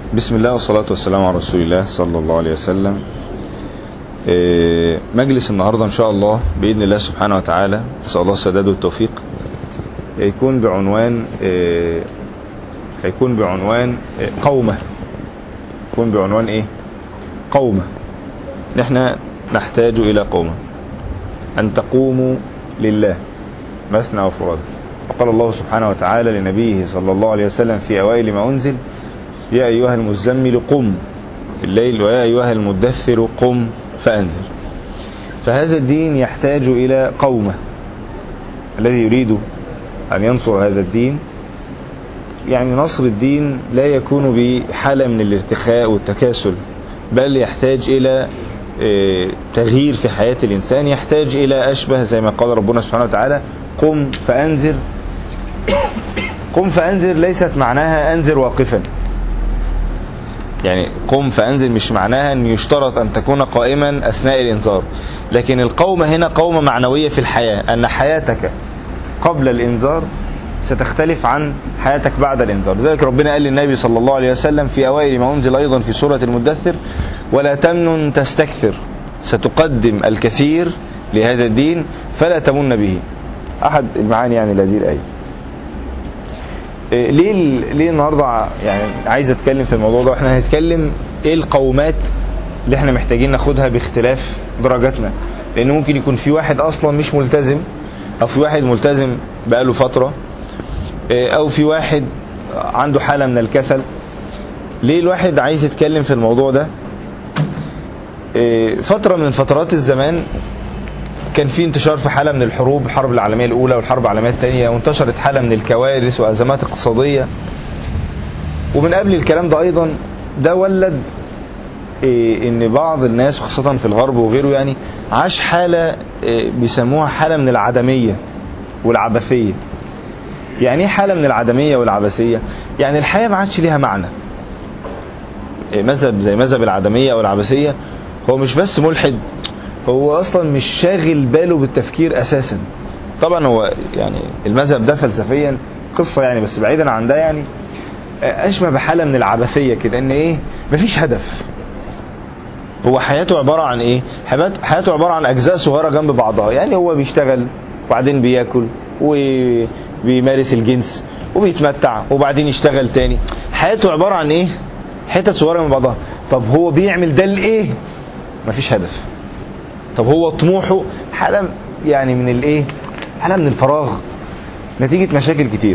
بسم الله والصلاة والسلام على رسول الله صلى الله عليه وسلم إيه، مجلس النهاردة إن شاء الله بإذن الله سبحانه وتعالى نسأل الله السداد والتوفيق يكون بعنوان إيه، هيكون بعنوان إيه، قومة يكون بعنوان إيه قومة نحن نحتاج إلى قومة أن تقوموا لله مثنى وفرادى وقال الله سبحانه وتعالى لنبيه صلى الله عليه وسلم في أوائل ما أنزل يا أيها المزمل قم الليل ويا أيها المدثر قم فأنذر فهذا الدين يحتاج إلى قومة الذي يريد أن ينصر هذا الدين يعني نصر الدين لا يكون بحالة من الارتخاء والتكاسل بل يحتاج إلى آه، تغيير في حياة الإنسان يحتاج إلى أشبه زي ما قال ربنا سبحانه وتعالى قم فأنذر قم فأنذر ليست معناها أنذر واقفا يعني قم فأنذر مش معناها أن يشترط أن تكون قائما أثناء الإنذار لكن القومة هنا قومة معنوية في الحياة أن حياتك قبل الإنذار ستختلف عن حياتك بعد الإنذار ذلك ربنا قال للنبي صلى الله عليه وسلم في أوائل ما أنزل أيضا في سورة المدثر ولا تمنن تستكثر ستقدم الكثير لهذا الدين فلا تمن به أحد المعاني يعني لهذه الآية إيه، ليه ال- ليه النهارده يعني عايز اتكلم في الموضوع ده احنا هنتكلم ايه القومات اللي احنا محتاجين ناخدها باختلاف درجاتنا لان ممكن يكون في واحد اصلا مش ملتزم او في واحد ملتزم بقاله فتره إيه، او في واحد عنده حاله من الكسل ليه الواحد عايز يتكلم في الموضوع ده إيه، فتره من فترات الزمان كان في انتشار في حالة من الحروب الحرب العالمية الأولى والحرب العالمية الثانية وانتشرت حالة من الكوارث وأزمات اقتصادية ومن قبل الكلام ده أيضا ده ولد إيه ان بعض الناس خاصة في الغرب وغيره يعني عاش حالة إيه بيسموها حالة من العدمية والعبثية يعني ايه حالة من العدمية والعبثية يعني الحياة ما عادش ليها معنى إيه مذهب زي مذهب العدمية او العبثية هو مش بس ملحد هو اصلا مش شاغل باله بالتفكير اساسا طبعا هو يعني المذهب ده فلسفيا قصة يعني بس بعيدا عن ده يعني اشبه بحالة من العبثية كده ان ايه مفيش هدف هو حياته عبارة عن ايه حيات- حياته عبارة عن اجزاء صغيرة جنب بعضها يعني هو بيشتغل وبعدين بياكل وبيمارس الجنس وبيتمتع وبعدين يشتغل تاني حياته عبارة عن ايه حتت صغيرة من بعضها طب هو بيعمل ده لايه مفيش هدف طب هو طموحه حالة يعني من الايه حالة من الفراغ نتيجة مشاكل كتير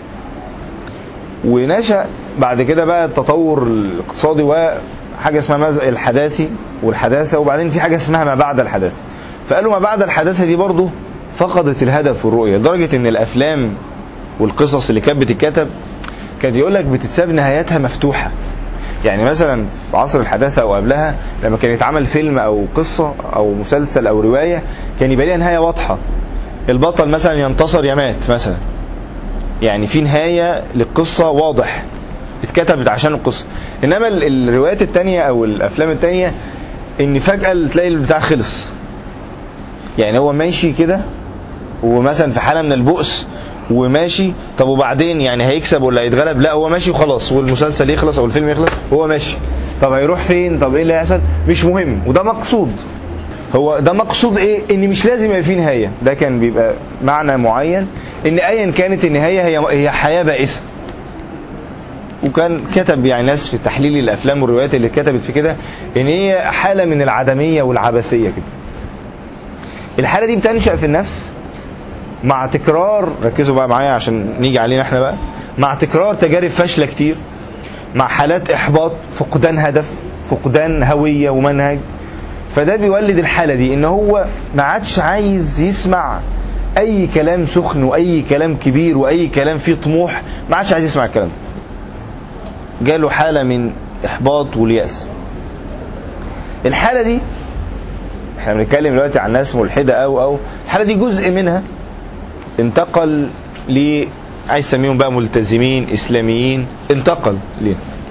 ونشأ بعد كده بقى التطور الاقتصادي وحاجة اسمها مز- الحداثي والحداثة وبعدين في حاجة اسمها ما بعد الحداثة فقالوا ما بعد الحداثة دي برضو فقدت الهدف والرؤية لدرجة ان الافلام والقصص اللي كانت بتتكتب كانت يقول لك بتتساب نهاياتها مفتوحة يعني مثلا في عصر الحداثة او قبلها لما كان يتعمل فيلم او قصة او مسلسل او رواية كان يبقى ليها نهاية واضحة البطل مثلا ينتصر يمات مثلا يعني في نهاية للقصة واضح اتكتبت عشان القصة انما ال- الروايات التانية او الافلام التانية ان فجأة تلاقي البتاع خلص يعني هو ماشي كده ومثلا في حالة من البؤس وماشي طب وبعدين يعني هيكسب ولا هيتغلب لا هو ماشي وخلاص والمسلسل يخلص او الفيلم يخلص هو ماشي طب هيروح فين طب ايه اللي هيحصل مش مهم وده مقصود هو ده مقصود ايه ان مش لازم يبقى فيه نهايه ده كان بيبقى معنى معين ان ايا كانت النهايه هي هي حياه بائسه وكان كتب يعني ناس في تحليل الافلام والروايات اللي اتكتبت في كده ان هي حاله من العدميه والعبثيه كده الحاله دي بتنشا في النفس مع تكرار ركزوا بقى معايا عشان نيجي علينا احنا بقى مع تكرار تجارب فاشله كتير مع حالات احباط فقدان هدف فقدان هويه ومنهج فده بيولد الحاله دي ان هو ما عادش عايز يسمع اي كلام سخن واي كلام كبير واي كلام فيه طموح ما عادش عايز يسمع الكلام ده جاله حاله من احباط والياس الحاله دي احنا بنتكلم دلوقتي عن ناس ملحده او او الحاله دي جزء منها انتقل ل عايز تسميهم بقى ملتزمين اسلاميين انتقل ليه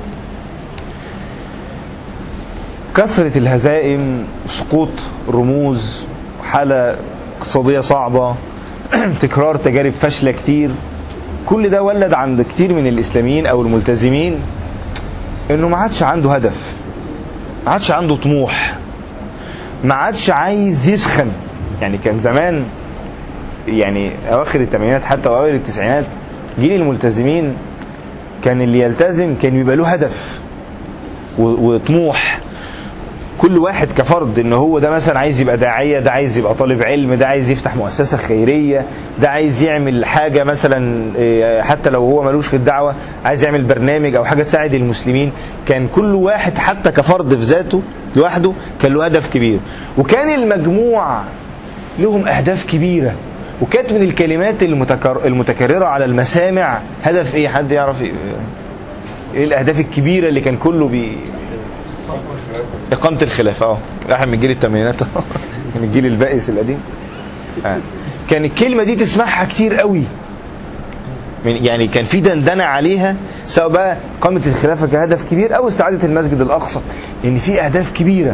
كثرة الهزائم سقوط رموز حالة اقتصادية صعبة تكرار تجارب فاشلة كتير كل ده ولد عند كتير من الإسلاميين أو الملتزمين انه ما عادش عنده هدف ما عادش عنده طموح ما عادش عايز يسخن يعني كان زمان يعني اواخر الثمانينات حتى واوائل التسعينات جيل الملتزمين كان اللي يلتزم كان يبقى له هدف و- وطموح كل واحد كفرد ان هو ده مثلا عايز يبقى داعيه ده عايز يبقى طالب علم ده عايز يفتح مؤسسه خيريه ده عايز يعمل حاجه مثلا إيه، حتى لو هو ملوش في الدعوه عايز يعمل برنامج او حاجه تساعد المسلمين كان كل واحد حتى كفرد في ذاته لوحده كان له هدف كبير وكان المجموع لهم اهداف كبيره وكانت من الكلمات المتكر... المتكرره على المسامع هدف ايه حد يعرف ايه إيه الاهداف الكبيره اللي كان كله بي... إقامة الخلافة اه واحد من جيل الثمانينات أهو. من الجيل البائس القديم آه. كان الكلمة دي تسمعها كتير قوي من يعني كان في دندنة عليها سواء بقى إقامة الخلافة كهدف كبير أو استعادة المسجد الأقصى إن في أهداف كبيرة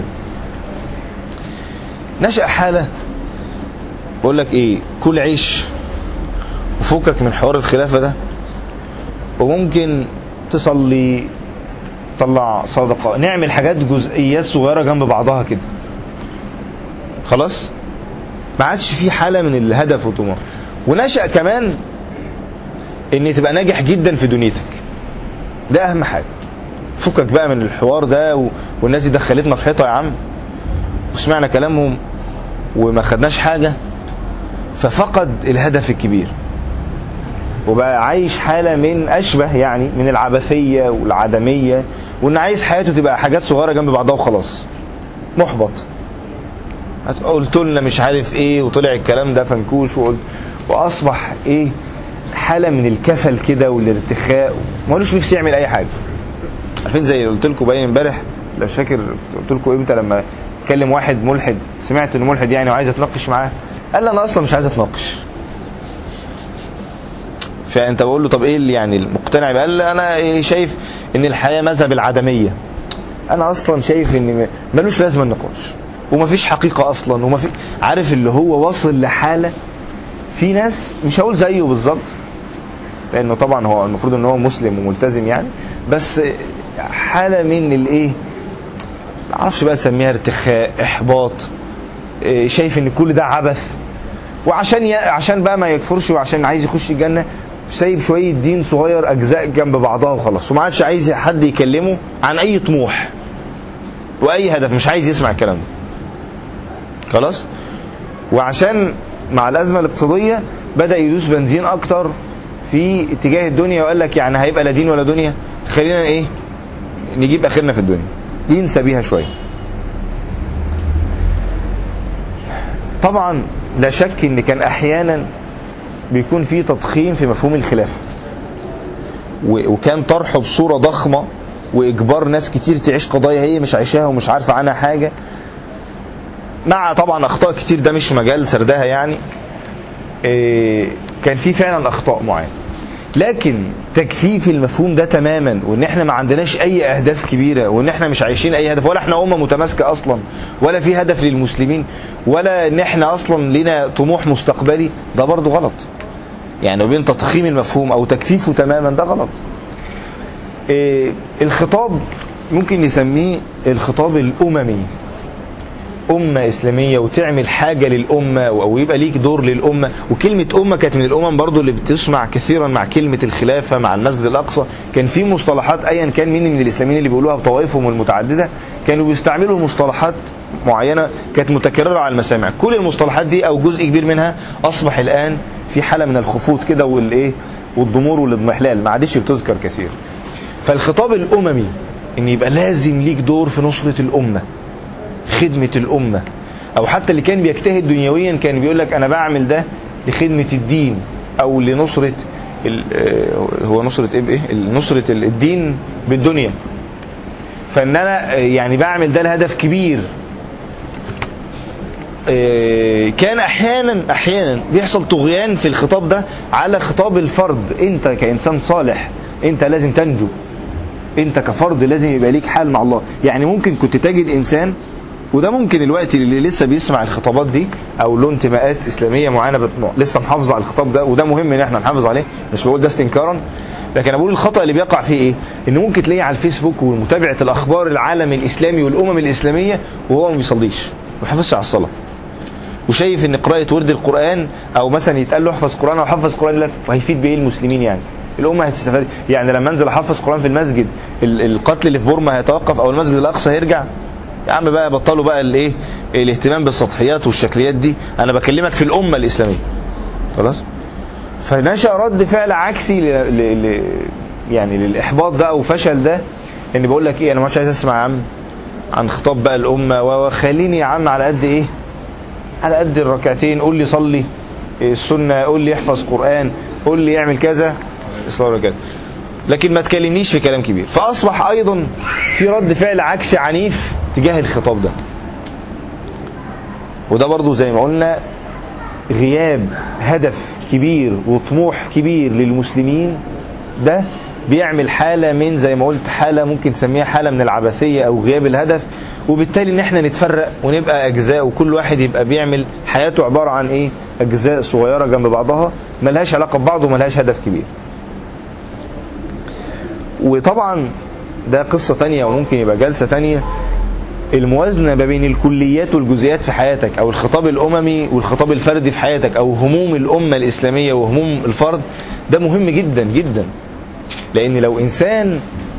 نشأ حالة بقول لك إيه كل عيش وفكك من حوار الخلافة ده وممكن تصلي طلع صدقة نعمل حاجات جزئيات صغيرة جنب بعضها كده خلاص ما عادش في حالة من الهدف والطموح ونشأ كمان ان تبقى ناجح جدا في دنيتك ده اهم حاجة فكك بقى من الحوار ده و... والناس دي دخلتنا في حيطة يا عم وسمعنا كلامهم وما خدناش حاجة ففقد الهدف الكبير وبقى عايش حالة من أشبه يعني من العبثية والعدمية وإن عايز حياته تبقى حاجات صغيرة جنب بعضها وخلاص محبط قلت لنا مش عارف ايه وطلع الكلام ده فنكوش وقلت واصبح ايه حاله من الكسل كده والارتخاء مالوش نفسي يعمل اي حاجه عارفين زي قلت لكم باين امبارح لا مش فاكر قلت لكم امتى لما كلم واحد ملحد سمعت انه ملحد يعني وعايز اتناقش معاه قال لي انا اصلا مش عايز اتناقش فانت بقول له طب ايه اللي يعني المقتنع قال لي انا إيه شايف ان الحياه مذهب العدميه انا اصلا شايف ان ملوش لازمه النقاش ومفيش حقيقه اصلا ومفي عارف اللي هو واصل لحاله في ناس مش هقول زيه بالظبط لانه طبعا هو المفروض ان هو مسلم وملتزم يعني بس حاله من الايه معرفش بقى تسميها ارتخاء احباط إيه، شايف ان كل ده عبث وعشان ي... عشان بقى ما يكفرش وعشان عايز يخش الجنه سايب شويه دين صغير اجزاء جنب بعضها وخلاص وما عادش عايز حد يكلمه عن اي طموح واي هدف مش عايز يسمع الكلام ده خلاص وعشان مع الازمه الاقتصاديه بدا يدوس بنزين اكتر في اتجاه الدنيا وقال لك يعني هيبقى لا دين ولا دنيا خلينا ايه نجيب اخرنا في الدنيا دي ننسى بيها شويه طبعا لا شك ان كان احيانا بيكون في تضخيم في مفهوم الخلافه و- وكان طرحه بصوره ضخمه واجبار ناس كتير تعيش قضايا هي مش عايشاها ومش عارفه عنها حاجه مع طبعا اخطاء كتير ده مش مجال سردها يعني إيه، كان في فعلا اخطاء معينه لكن تجفيف المفهوم ده تماما وان احنا ما عندناش اي اهداف كبيره وان احنا مش عايشين اي هدف ولا احنا امه متماسكه اصلا ولا في هدف للمسلمين ولا ان احنا اصلا لنا طموح مستقبلي ده برضه غلط يعني بين تضخيم المفهوم او تجفيفه تماما ده غلط إيه، الخطاب ممكن نسميه الخطاب الاممي أمة إسلامية وتعمل حاجة للأمة أو يبقى ليك دور للأمة وكلمة أمة كانت من الأمم برضو اللي بتسمع كثيرا مع كلمة الخلافة مع المسجد الأقصى كان في مصطلحات أيا كان مين من الإسلاميين اللي بيقولوها بطوائفهم المتعددة كانوا بيستعملوا مصطلحات معينة كانت متكررة على المسامع كل المصطلحات دي أو جزء كبير منها أصبح الآن في حالة من الخفوت كده والإيه والضمور والاضمحلال ما عادش بتذكر كثير فالخطاب الأممي إن يبقى لازم ليك دور في نصرة الأمة خدمة الأمة أو حتى اللي كان بيجتهد دنيويا كان بيقول لك أنا بعمل ده لخدمة الدين أو لنصرة ال- آه، هو نصرة إيه بإيه؟ نصرة الدين بالدنيا فإن أنا آه، يعني بعمل ده لهدف كبير آه، كان احيانا احيانا بيحصل طغيان في الخطاب ده على خطاب الفرد انت كانسان صالح انت لازم تنجو انت كفرد لازم يبقى ليك حال مع الله يعني ممكن كنت تجد انسان وده ممكن الوقت اللي لسه بيسمع الخطابات دي او له انتماءات اسلاميه معينه بت- لسه محافظ على الخطاب ده وده مهم ان احنا نحافظ عليه مش بقول ده استنكارا لكن انا بقول الخطا اللي بيقع فيه ايه ان ممكن تلاقيه على الفيسبوك ومتابعه الاخبار العالم الاسلامي والامم الاسلاميه وهو ما بيصليش ما بيحافظش على الصلاه وشايف ان قراءه ورد القران او مثلا يتقال له احفظ قران او حفظ قران لك وهيفيد بايه المسلمين يعني الامه هتستفاد يعني لما انزل احفظ قران في المسجد ال- القتل اللي في بورما هيتوقف او المسجد الاقصى هيرجع يا عم بقى بطلوا بقى الايه الاهتمام بالسطحيات والشكليات دي انا بكلمك في الامه الاسلاميه خلاص فنشا رد فعل عكسي ل... ل... ل... يعني للاحباط ده او فشل ده ان بقول لك ايه انا مش عايز اسمع يا عم عن خطاب بقى الامه وخليني يا عم على قد ايه على قد الركعتين قول لي صلي السنه قول لي احفظ قران قول لي اعمل كذا اصلي كذا لكن ما تكلمنيش في كلام كبير فاصبح ايضا في رد فعل عكسي عنيف تجاه الخطاب ده وده برضو زي ما قلنا غياب هدف كبير وطموح كبير للمسلمين ده بيعمل حالة من زي ما قلت حالة ممكن تسميها حالة من العبثية أو غياب الهدف وبالتالي إن إحنا نتفرق ونبقى أجزاء وكل واحد يبقى بيعمل حياته عبارة عن إيه أجزاء صغيرة جنب بعضها ملهاش علاقة ببعض وملهاش هدف كبير وطبعا ده قصة تانية وممكن يبقى جلسة تانية الموازنة ما بين الكليات والجزئيات في حياتك أو الخطاب الأممي والخطاب الفردي في حياتك أو هموم الأمة الإسلامية وهموم الفرد ده مهم جدا جدا لأن لو إنسان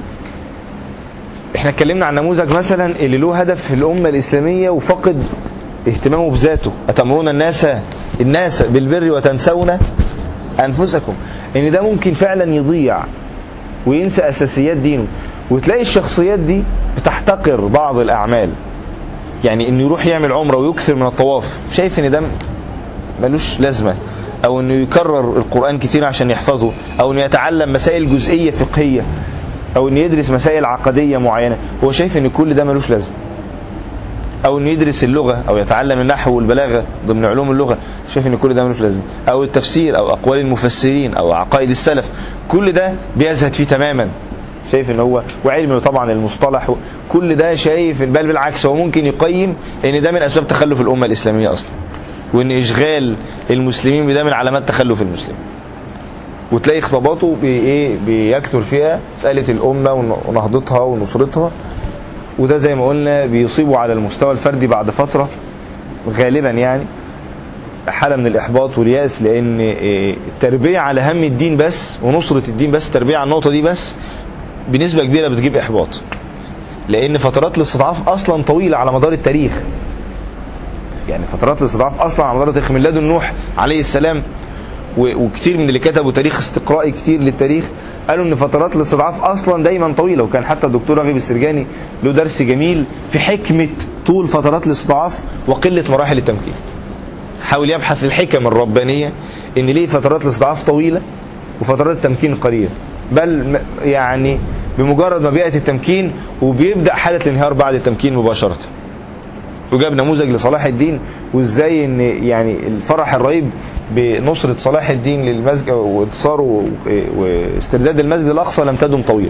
احنا اتكلمنا عن نموذج مثلا اللي له هدف في الأمة الإسلامية وفقد اهتمامه بذاته أتمرون الناس الناس بالبر وتنسون أنفسكم إن ده ممكن فعلا يضيع وينسى أساسيات دينه وتلاقي الشخصيات دي بتحتقر بعض الأعمال يعني إنه يروح يعمل عمرة ويكثر من الطواف شايف إن ده ملوش لازمة أو إنه يكرر القرآن كتير عشان يحفظه أو إنه يتعلم مسائل جزئية فقهية أو إنه يدرس مسائل عقدية معينة هو شايف إن كل ده ملوش لازمة او انه يدرس اللغه او يتعلم النحو والبلاغه ضمن علوم اللغه شايف ان كل ده ملوش لازمه او التفسير او اقوال المفسرين او عقائد السلف كل ده بيزهد فيه تماما شايف ان هو وعلم طبعا المصطلح كل ده شايف بل بالعكس هو ممكن يقيم ان ده من اسباب تخلف الامه الاسلاميه اصلا وان اشغال المسلمين بده من علامات تخلف المسلمين وتلاقي خطاباته بي ايه بيكثر فيها مساله الامه ونهضتها ونصرتها وده زي ما قلنا بيصيبه على المستوى الفردي بعد فترة غالبا يعني حالة من الإحباط واليأس لأن التربية على هم الدين بس ونصرة الدين بس التربية على النقطة دي بس بنسبة كبيرة بتجيب إحباط لأن فترات الاستضعاف أصلا طويلة على مدار التاريخ يعني فترات الاستضعاف أصلا على مدار التاريخ من لدن نوح عليه السلام وكتير من اللي كتبوا تاريخ استقرائي كتير للتاريخ قالوا ان فترات الاستضعاف اصلا دايما طويله وكان حتى الدكتور رغب السرجاني له درس جميل في حكمه طول فترات الاستضعاف وقله مراحل التمكين. حاول يبحث الحكم الربانيه ان ليه فترات الاستضعاف طويله وفترات التمكين قليله بل يعني بمجرد ما بيأتي التمكين وبيبدا حاله الانهيار بعد التمكين مباشره. وجاب نموذج لصلاح الدين وازاي ان يعني الفرح الرهيب بنصرة صلاح الدين للمسجد وانتصاره واسترداد المسجد الأقصى لم تدم طويل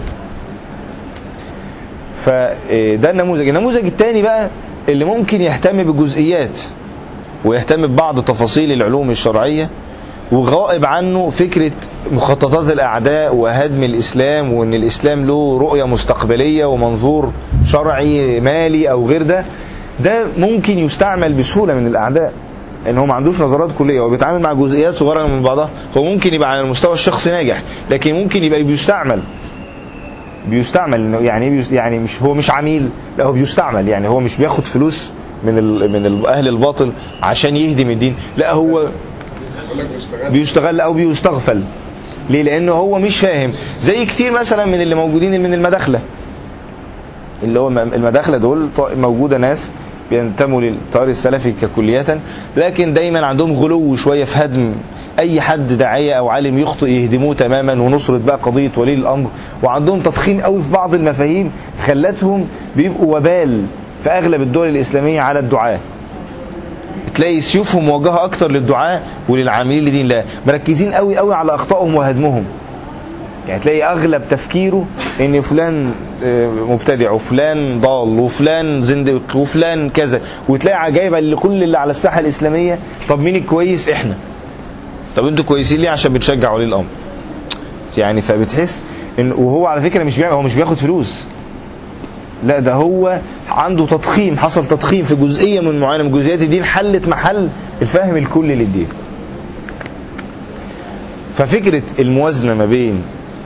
فده النموذج النموذج الثاني بقى اللي ممكن يهتم بجزئيات ويهتم ببعض تفاصيل العلوم الشرعية وغائب عنه فكرة مخططات الأعداء وهدم الإسلام وأن الإسلام له رؤية مستقبلية ومنظور شرعي مالي أو غير ده ده ممكن يستعمل بسهولة من الأعداء ان هو ما عندوش نظرات كليه هو بيتعامل مع جزئيات صغيره من بعضها هو ممكن يبقى على المستوى الشخصي ناجح لكن ممكن يبقى بيستعمل بيستعمل يعني يعني مش هو مش عميل لا هو بيستعمل يعني هو مش بياخد فلوس من ال من ال اهل الباطل عشان يهدم الدين لا هو بيستغل او بيستغفل ليه لانه هو مش فاهم زي كتير مثلا من اللي موجودين من المداخله اللي هو المداخله دول موجوده ناس بينتموا للتيار السلفي ككلية لكن دايما عندهم غلو شوية في هدم أي حد داعية أو عالم يخطئ يهدموه تماما ونصرة بقى قضية ولي الأمر وعندهم تضخيم قوي في بعض المفاهيم خلتهم بيبقوا وبال في أغلب الدول الإسلامية على الدعاة تلاقي سيوفهم موجهة أكتر للدعاء وللعاملين لدين الله مركزين قوي قوي على أخطائهم وهدمهم يعني تلاقي اغلب تفكيره ان فلان مبتدع وفلان ضال وفلان زندق وفلان كذا وتلاقي جايبه لكل اللي على الساحه الاسلاميه طب مين الكويس احنا طب انتوا كويسين ليه عشان بنشجع ولي الامر يعني فبتحس ان وهو على فكره مش بيعمل هو مش بياخد فلوس لا ده هو عنده تضخيم حصل تضخيم في جزئيه من معينه من جزئيات الدين حلت محل الفهم الكلي للدين ففكره الموازنه ما بين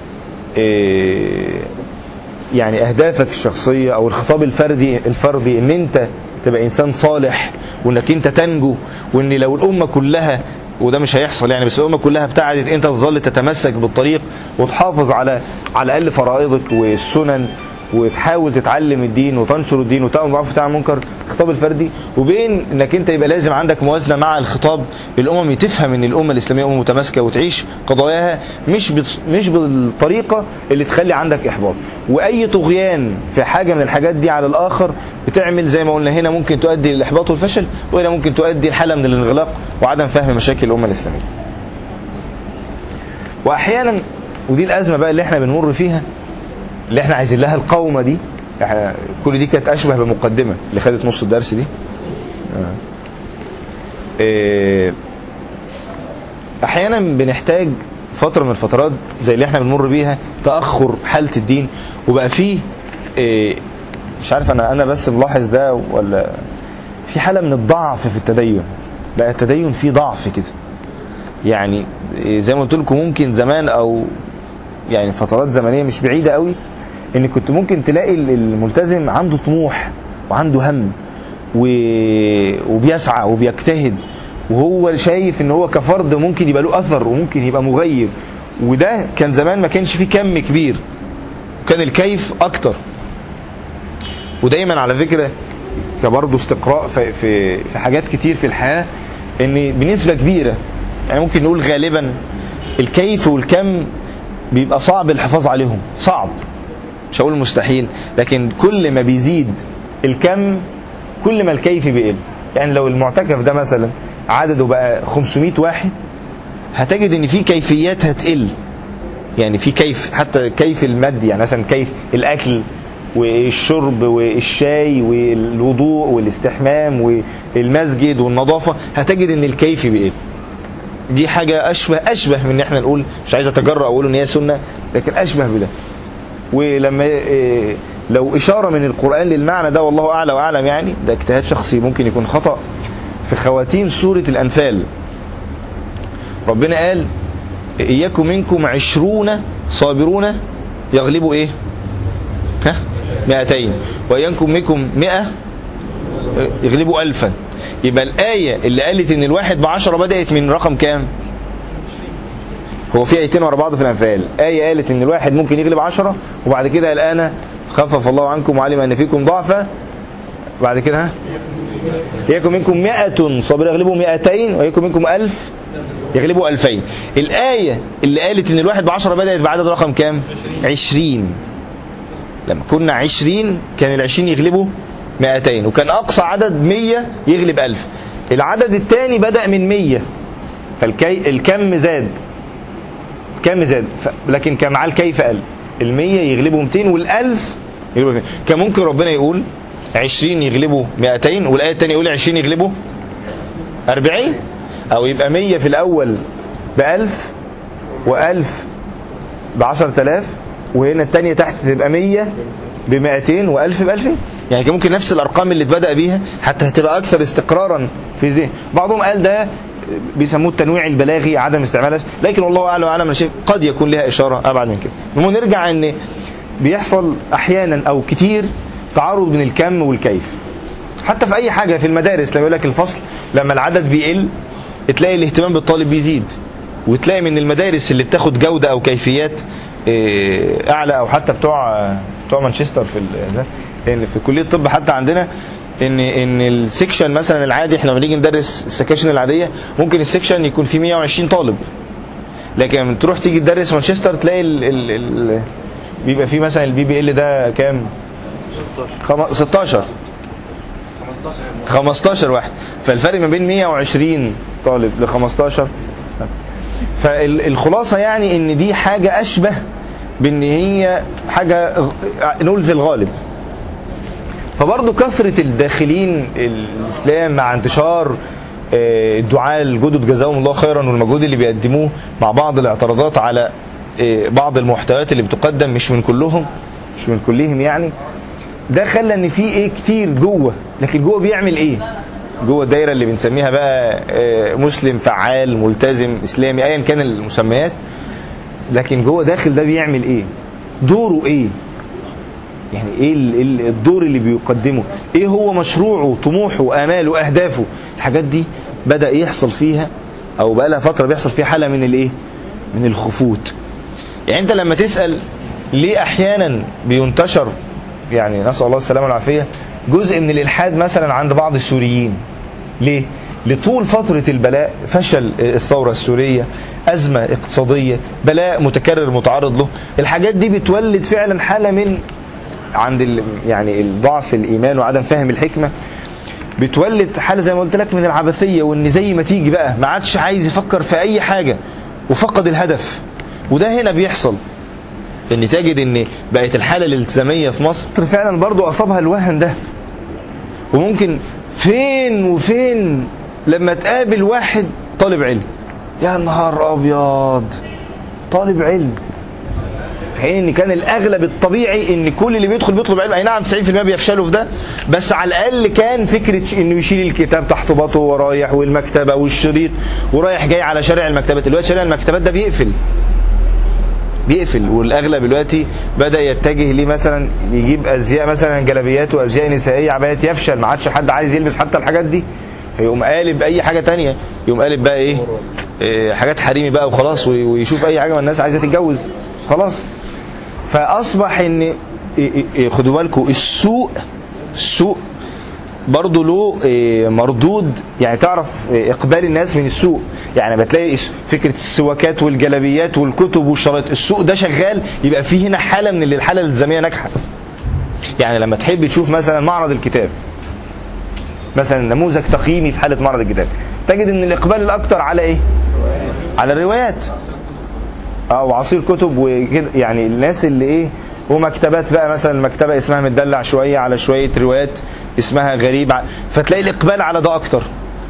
إيه يعني اهدافك الشخصيه او الخطاب الفردي الفردي ان انت تبقى انسان صالح وانك انت تنجو وان لو الامه كلها وده مش هيحصل يعني بس الامه كلها ابتعدت انت تظل تتمسك بالطريق وتحافظ على على الاقل فرائضك والسنن وتحاول تتعلم الدين وتنشر الدين وتأمر بالمعروف وتنهى عن المنكر الخطاب الفردي وبين انك انت يبقى لازم عندك موازنه مع الخطاب الاممي تفهم ان الامه الاسلاميه امه متماسكه وتعيش قضاياها مش بتص... مش بالطريقه اللي تخلي عندك احباط واي طغيان في حاجه من الحاجات دي على الاخر بتعمل زي ما قلنا هنا ممكن تؤدي للاحباط والفشل وهنا ممكن تؤدي لحاله من الانغلاق وعدم فهم مشاكل الامه الاسلاميه واحيانا ودي الازمه بقى اللي احنا بنمر فيها اللي احنا عايزين لها القومة دي احنا كل دي كانت اشبه بمقدمة اللي خدت نص الدرس دي اه. اه. احيانا بنحتاج فترة من الفترات زي اللي احنا بنمر بيها تأخر حالة الدين وبقى فيه اه مش عارف انا انا بس ملاحظ ده ولا في حالة من الضعف في التدين بقى التدين فيه ضعف كده يعني زي ما قلت لكم ممكن زمان او يعني فترات زمنيه مش بعيده قوي ان كنت ممكن تلاقي الملتزم عنده طموح وعنده هم و... وبيسعى وبيجتهد وهو شايف ان هو كفرد ممكن يبقى له اثر وممكن يبقى مغير وده كان زمان ما كانش فيه كم كبير كان الكيف اكتر ودايما على فكره كبرضه استقراء في, في في حاجات كتير في الحياه ان بنسبه كبيره يعني ممكن نقول غالبا الكيف والكم بيبقى صعب الحفاظ عليهم صعب مش هقول مستحيل لكن كل ما بيزيد الكم كل ما الكيف بيقل يعني لو المعتكف ده مثلا عدده بقى 500 واحد هتجد ان في كيفيات هتقل يعني في كيف حتى كيف المادي يعني مثلا كيف الاكل والشرب والشاي والوضوء والاستحمام والمسجد والنظافه هتجد ان الكيف بيقل دي حاجة أشبه أشبه من إن إحنا نقول مش عايز أتجرأ أقول إن هي سنة لكن أشبه بده ولما إيه لو إشارة من القرآن للمعنى ده والله أعلى وأعلم يعني ده اجتهاد شخصي ممكن يكون خطأ في خواتيم سورة الأنفال ربنا قال إياكم منكم عشرون صابرون يغلبوا إيه ها مئتين وإياكم منكم مئة يغلبوا ألفا يبقى الآية اللي قالت إن الواحد بعشرة بدأت من رقم كام؟ هو في آيتين ورا بعض في الأنفال آية قالت إن الواحد ممكن يغلب عشرة وبعد كده الآن خفف الله عنكم وعلم أن فيكم ضعفا بعد كده ها؟ يكن منكم مئة صابر يغلبوا مئتين ويكن منكم ألف يغلبوا ألفين الآية اللي قالت إن الواحد بعشرة بدأت بعدد رقم كام؟ عشرين لما كنا عشرين كان العشرين يغلبوا 200 وكان أقصى عدد 100 يغلب 1000 العدد الثاني بدأ من 100 فالكي الكم زاد الكم زاد ف... لكن كان معاه الكيف قل ال 100 يغلبوا 200 وال1000 يغلبوا 200 كان ممكن ربنا يقول 20 يغلبوا 200 والآية الثانية يقول 20 يغلبوا 40 أو يبقى 100 في الأول ب 1000 و1000 ب 10000 وهنا الثانية تحت تبقى 100 ب 200 و1000 ب 2000 يعني كان ممكن نفس الارقام اللي اتبدا بيها حتى هتبقى اكثر استقرارا في ذهن بعضهم قال ده بيسموه التنويع البلاغي عدم استعمال لكن والله اعلم واعلم شيء قد يكون لها اشاره ابعد من كده المهم نرجع ان بيحصل احيانا او كتير تعارض بين الكم والكيف حتى في اي حاجه في المدارس لما يقول لك الفصل لما العدد بيقل تلاقي الاهتمام بالطالب بيزيد وتلاقي من المدارس اللي بتاخد جوده او كيفيات اعلى او حتى بتوع بتوع مانشستر في ده لان في كليه الطب حتى عندنا ان ان السكشن مثلا العادي احنا لما نيجي ندرس السكاشن العاديه ممكن السكشن يكون فيه 120 طالب لكن لما تروح تيجي تدرس مانشستر تلاقي ال ال ال بيبقى فيه مثلا البي بي ال ده كام 16 15 واحد فالفرق ما بين 120 طالب ل 15 فالخلاصه يعني ان دي حاجه اشبه بان هي حاجه نقول في الغالب فبرضه كثرة الداخلين الإسلام مع انتشار الدعاة الجدد جزاهم الله خيرا والمجهود اللي بيقدموه مع بعض الاعتراضات على إيه، بعض المحتويات اللي بتقدم مش من كلهم مش من كلهم يعني ده خلى ان في ايه كتير جوه لكن جوه بيعمل ايه جوه الدايره اللي بنسميها بقى آه، مسلم فعال ملتزم اسلامي ايا كان المسميات لكن جوه داخل ده بيعمل ايه دوره ايه يعني ايه ال- ال- الدور اللي بيقدمه ايه هو مشروعه طموحه اماله اهدافه الحاجات دي بدا يحصل فيها او بقى لها فتره بيحصل فيها حاله من الايه من الخفوت يعني انت لما تسال ليه احيانا بينتشر يعني نسال الله السلامه والعافيه جزء من الالحاد مثلا عند بعض السوريين ليه لطول فترة البلاء فشل الثورة السورية أزمة اقتصادية بلاء متكرر متعرض له الحاجات دي بتولد فعلا حالة من عند ال يعني الضعف الإيمان وعدم فهم الحكمة بتولد حالة زي ما قلت لك من العبثية وإن زي ما تيجي بقى ما عادش عايز يفكر في أي حاجة وفقد الهدف وده هنا بيحصل ان تجد ان بقت الحالة الالتزامية في مصر فعلا برضو اصابها الوهن ده وممكن فين وفين لما تقابل واحد طالب علم يا نهار ابيض طالب علم في حين ان كان الاغلب الطبيعي ان كل اللي بيدخل بيطلب علم اي نعم 90% بيفشلوا في ده بس على الاقل كان فكره ش- انه يشيل الكتاب تحت باطه ورايح والمكتبه والشريط ورايح جاي على شارع المكتبات دلوقتي شارع المكتبات ده بيقفل بيقفل والاغلب دلوقتي بدا يتجه ليه مثلا يجيب ازياء مثلا جلابيات وازياء نسائيه عبايات يفشل ما عادش حد عايز يلبس حتى الحاجات دي فيقوم قالب اي حاجه تانية يقوم قالب بقى ايه, إيه حاجات حريمي بقى وخلاص وي- ويشوف اي حاجه ما الناس عايزه تتجوز خلاص فاصبح ان إيه- إيه- إيه خدوا بالكم السوق السوق برضه له إيه، مردود يعني تعرف إيه، اقبال الناس من السوق يعني بتلاقي الس- فكره السواكات والجلابيات والكتب والشرايط السوق ده شغال يبقى فيه هنا حاله من اللي الحاله الالتزاميه ناجحه يعني لما تحب تشوف مثلا معرض الكتاب مثلا نموذج تقييمي في حاله معرض الكتاب تجد ان الاقبال الاكثر على ايه على الروايات اه وعصير كتب وكده يعني الناس اللي ايه ومكتبات بقى مثلا مكتبه اسمها متدلع شويه على شويه روايات اسمها غريب ع- فتلاقي الاقبال على ده اكتر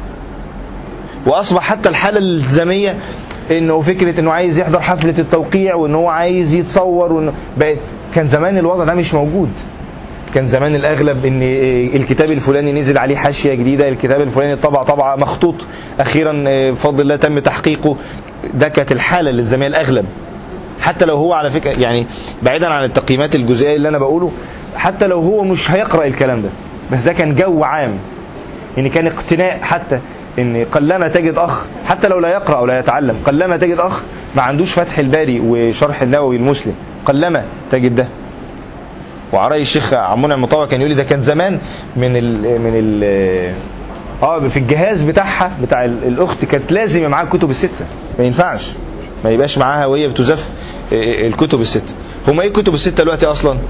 واصبح حتى الحاله الالتزاميه انه فكره انه عايز يحضر حفله التوقيع وان هو عايز يتصور وانه بقت كان زمان الوضع ده مش موجود كان زمان الاغلب ان إيه الكتاب الفلاني نزل عليه حاشيه جديده الكتاب الفلاني طبع طبعه مخطوط اخيرا إيه بفضل الله تم تحقيقه ده كانت الحاله الالتزاميه الاغلب حتى لو هو على فكره يعني بعيدا عن التقييمات الجزئيه اللي انا بقوله حتى لو هو مش هيقرا الكلام ده بس ده كان جو عام ان كان اقتناء حتى ان قلما تجد اخ حتى لو لا يقرا او لا يتعلم قلما تجد اخ ما عندوش فتح الباري وشرح النووي المسلم قلما تجد ده وعلى راي الشيخ عمون المطوع كان يقول لي ده كان زمان من ال من ال اه في الجهاز بتاعها بتاع ال- الاخت كانت لازم يبقى معاها الكتب السته ما ينفعش ما يبقاش معاها وهي بتزف آه، الكتب السته هما ايه الكتب السته دلوقتي اصلا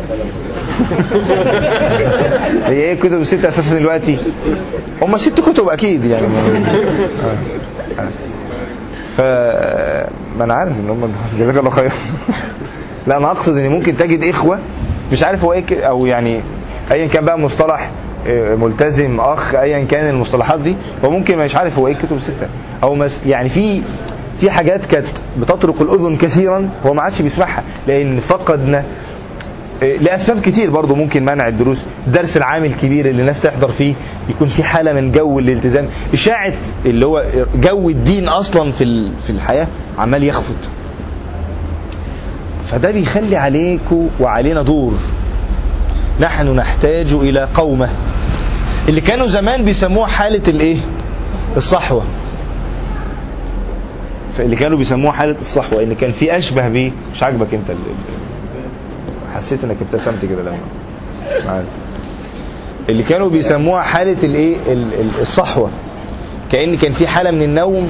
هي ايه الكتب السته اساسا دلوقتي هما ست كتب اكيد يعني آه. آه. ف ما انا عارف ان هم جزاك الله خير لا انا اقصد ان ممكن تجد اخوه مش عارف هو ايه ك- او يعني ايا كان بقى مصطلح آه، ملتزم اخ ايا كان المصطلحات دي هو ممكن مش عارف هو ايه الكتب السته او مس يعني في في حاجات كانت بتطرق الاذن كثيرا هو ما عادش بيسمعها لان فقدنا آه، لاسباب كتير برضه ممكن منع الدروس الدرس العام الكبير اللي الناس تحضر فيه يكون في حاله من جو الالتزام اشاعه اللي هو جو الدين اصلا في ال- في الحياه عمال يخفت فده بيخلي عليكم وعلينا دور نحن نحتاج الى قومه اللي كانوا زمان بيسموها حاله الايه الصحوه اللي كانوا بيسموها حاله الصحوه ان كان في اشبه بيه مش عاجبك انت ال- ال- حسيت انك ابتسمت كده لما معاك. اللي كانوا بيسموها حاله الايه ال- ال- الصحوه كان كان في حاله من النوم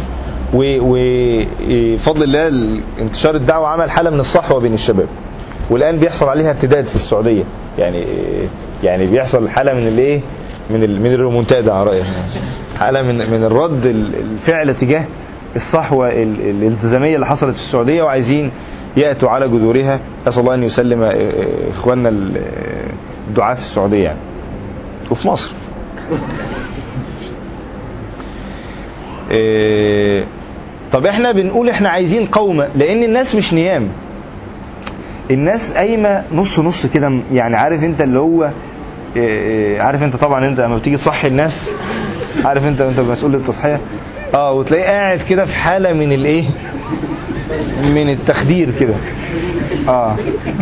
وفضل الله ال- انتشار الدعوه عمل حاله من الصحوه بين الشباب والان بيحصل عليها ارتداد في السعوديه يعني يعني بيحصل حاله من الايه من ال- من الريمونتادا على رايك حاله من من الرد ال- الفعل تجاه الصحوه ال- الالتزاميه اللي حصلت في السعوديه وعايزين ياتوا على جذورها اسال الله ان يسلم اخواننا ال- الدعاة في السعوديه يعني وفي مصر إيه، طب احنا بنقول احنا عايزين قومة لان الناس مش نيام الناس قايمة نص نص كده يعني عارف انت اللي هو إيه إيه عارف انت طبعا انت لما بتيجي تصحي الناس عارف انت انت مسؤول التصحيح اه وتلاقيه قاعد كده في حالة من الايه من التخدير كده اه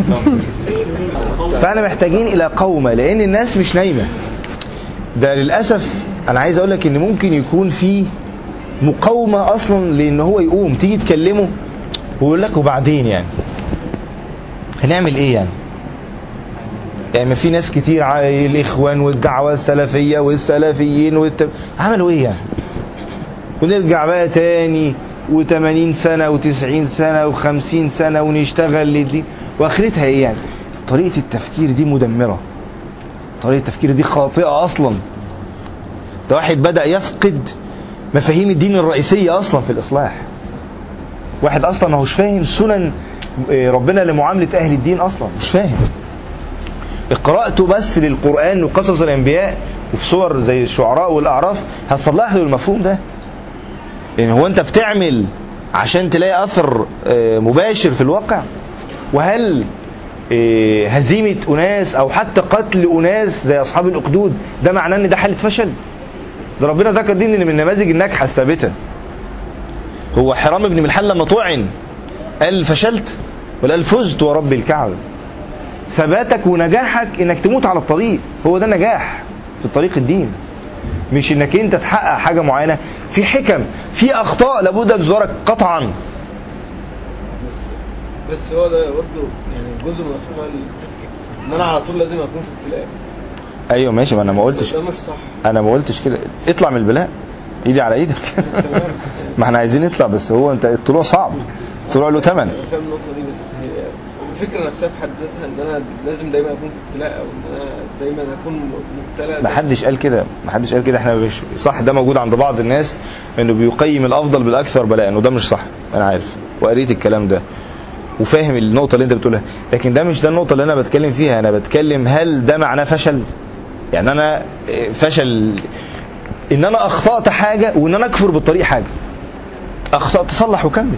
فاحنا محتاجين الى قومة لان الناس مش نايمة ده للأسف انا عايز اقول لك ان ممكن يكون في مقاومة اصلا لان هو يقوم تيجي تكلمه ويقول لك وبعدين يعني هنعمل ايه يعني يعني ما في ناس كتير ع- الاخوان والدعوة السلفية والسلفيين والت... عملوا ايه يعني ونرجع بقى تاني و80 سنة و90 سنة و50 سنة ونشتغل للدين واخرتها ايه يعني طريقة التفكير دي مدمرة طريقة التفكير دي خاطئة اصلا ده واحد بدأ يفقد مفاهيم الدين الرئيسية اصلا في الاصلاح واحد اصلا ما هوش فاهم سنن آه، ربنا لمعاملة اهل الدين اصلا مش فاهم قراءته بس للقرآن وقصص الانبياء وفي صور زي الشعراء والاعراف هتصلح له المفهوم ده يعني هو انت بتعمل عشان تلاقي اثر آه، مباشر في الواقع وهل آه، هزيمة اناس او حتى قتل اناس زي اصحاب الاخدود ده معناه ان ده حالة فشل ده ربنا ذكر دي ان من النماذج الناجحة الثابتة هو حرام بن ملحان لما طعن قال فشلت ولا قال فزت ورب الكعبة ثباتك ونجاحك انك تموت على الطريق هو ده نجاح في طريق الدين مش انك انت تحقق حاجة معينة في حكم في اخطاء لابد ان تزورك قطعا بس هو ده برضه يعني جزء من اخطاء ال- ان انا على طول لازم اكون في ابتلاء ايوه ماشي ما انا ما قلتش ده مش صح انا ما قلتش كده اطلع من البلاء ايدي على ايدك ما احنا عايزين نطلع بس هو انت الطلوع صعب الطلوع له ثمن انا فاهم النقطه دي بس هي الفكره نفسها في حد ذاتها ان انا لازم دايما اكون في ابتلاء او ان انا دايما اكون مبتلى ما حدش قال كده ما حدش قال كده احنا مش صح ده موجود عند بعض الناس انه بيقيم الافضل بالاكثر بلاء وده مش صح انا عارف وقريت الكلام ده وفاهم النقطه اللي انت بتقولها لكن ده مش ده النقطه اللي انا بتكلم فيها انا بتكلم هل ده معناه فشل يعني انا اه، فشل ان انا اخطات حاجه وان انا اكفر بالطريق حاجه اخطات تصلح وكمل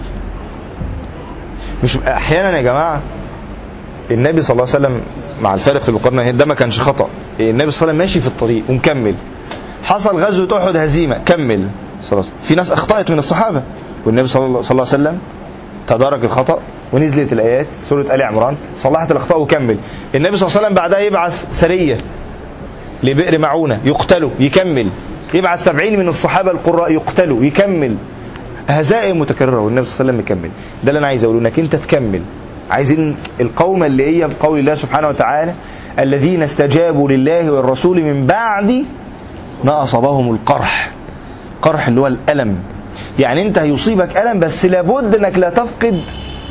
مش احيانا يا جماعه النبي صلى الله عليه وسلم مع الفارق في المقارنه ده ما كانش خطا النبي صلى الله عليه وسلم ماشي في الطريق ومكمل حصل غزوه احد هزيمه كمل صلى الله عليه وسلم في ناس اخطات من الصحابه والنبي صلى الله صلى الله عليه وسلم تدارك الخطا ونزلت الايات سوره ال عمران صلحت الاخطاء وكمل النبي صلى الله عليه وسلم بعدها يبعث سريه لبئر معونه يقتلوا يكمل يبعث سبعين من الصحابه القراء يقتلوا يكمل هزائم متكرره والنبي صلى الله عليه وسلم يكمل ده اللي انا عايز اقوله انك انت تكمل عايزين القومه اللي هي بقول الله سبحانه وتعالى الذين استجابوا لله والرسول من بعد ما اصابهم القرح قرح اللي هو الالم يعني انت هيصيبك الم بس لابد انك لا تفقد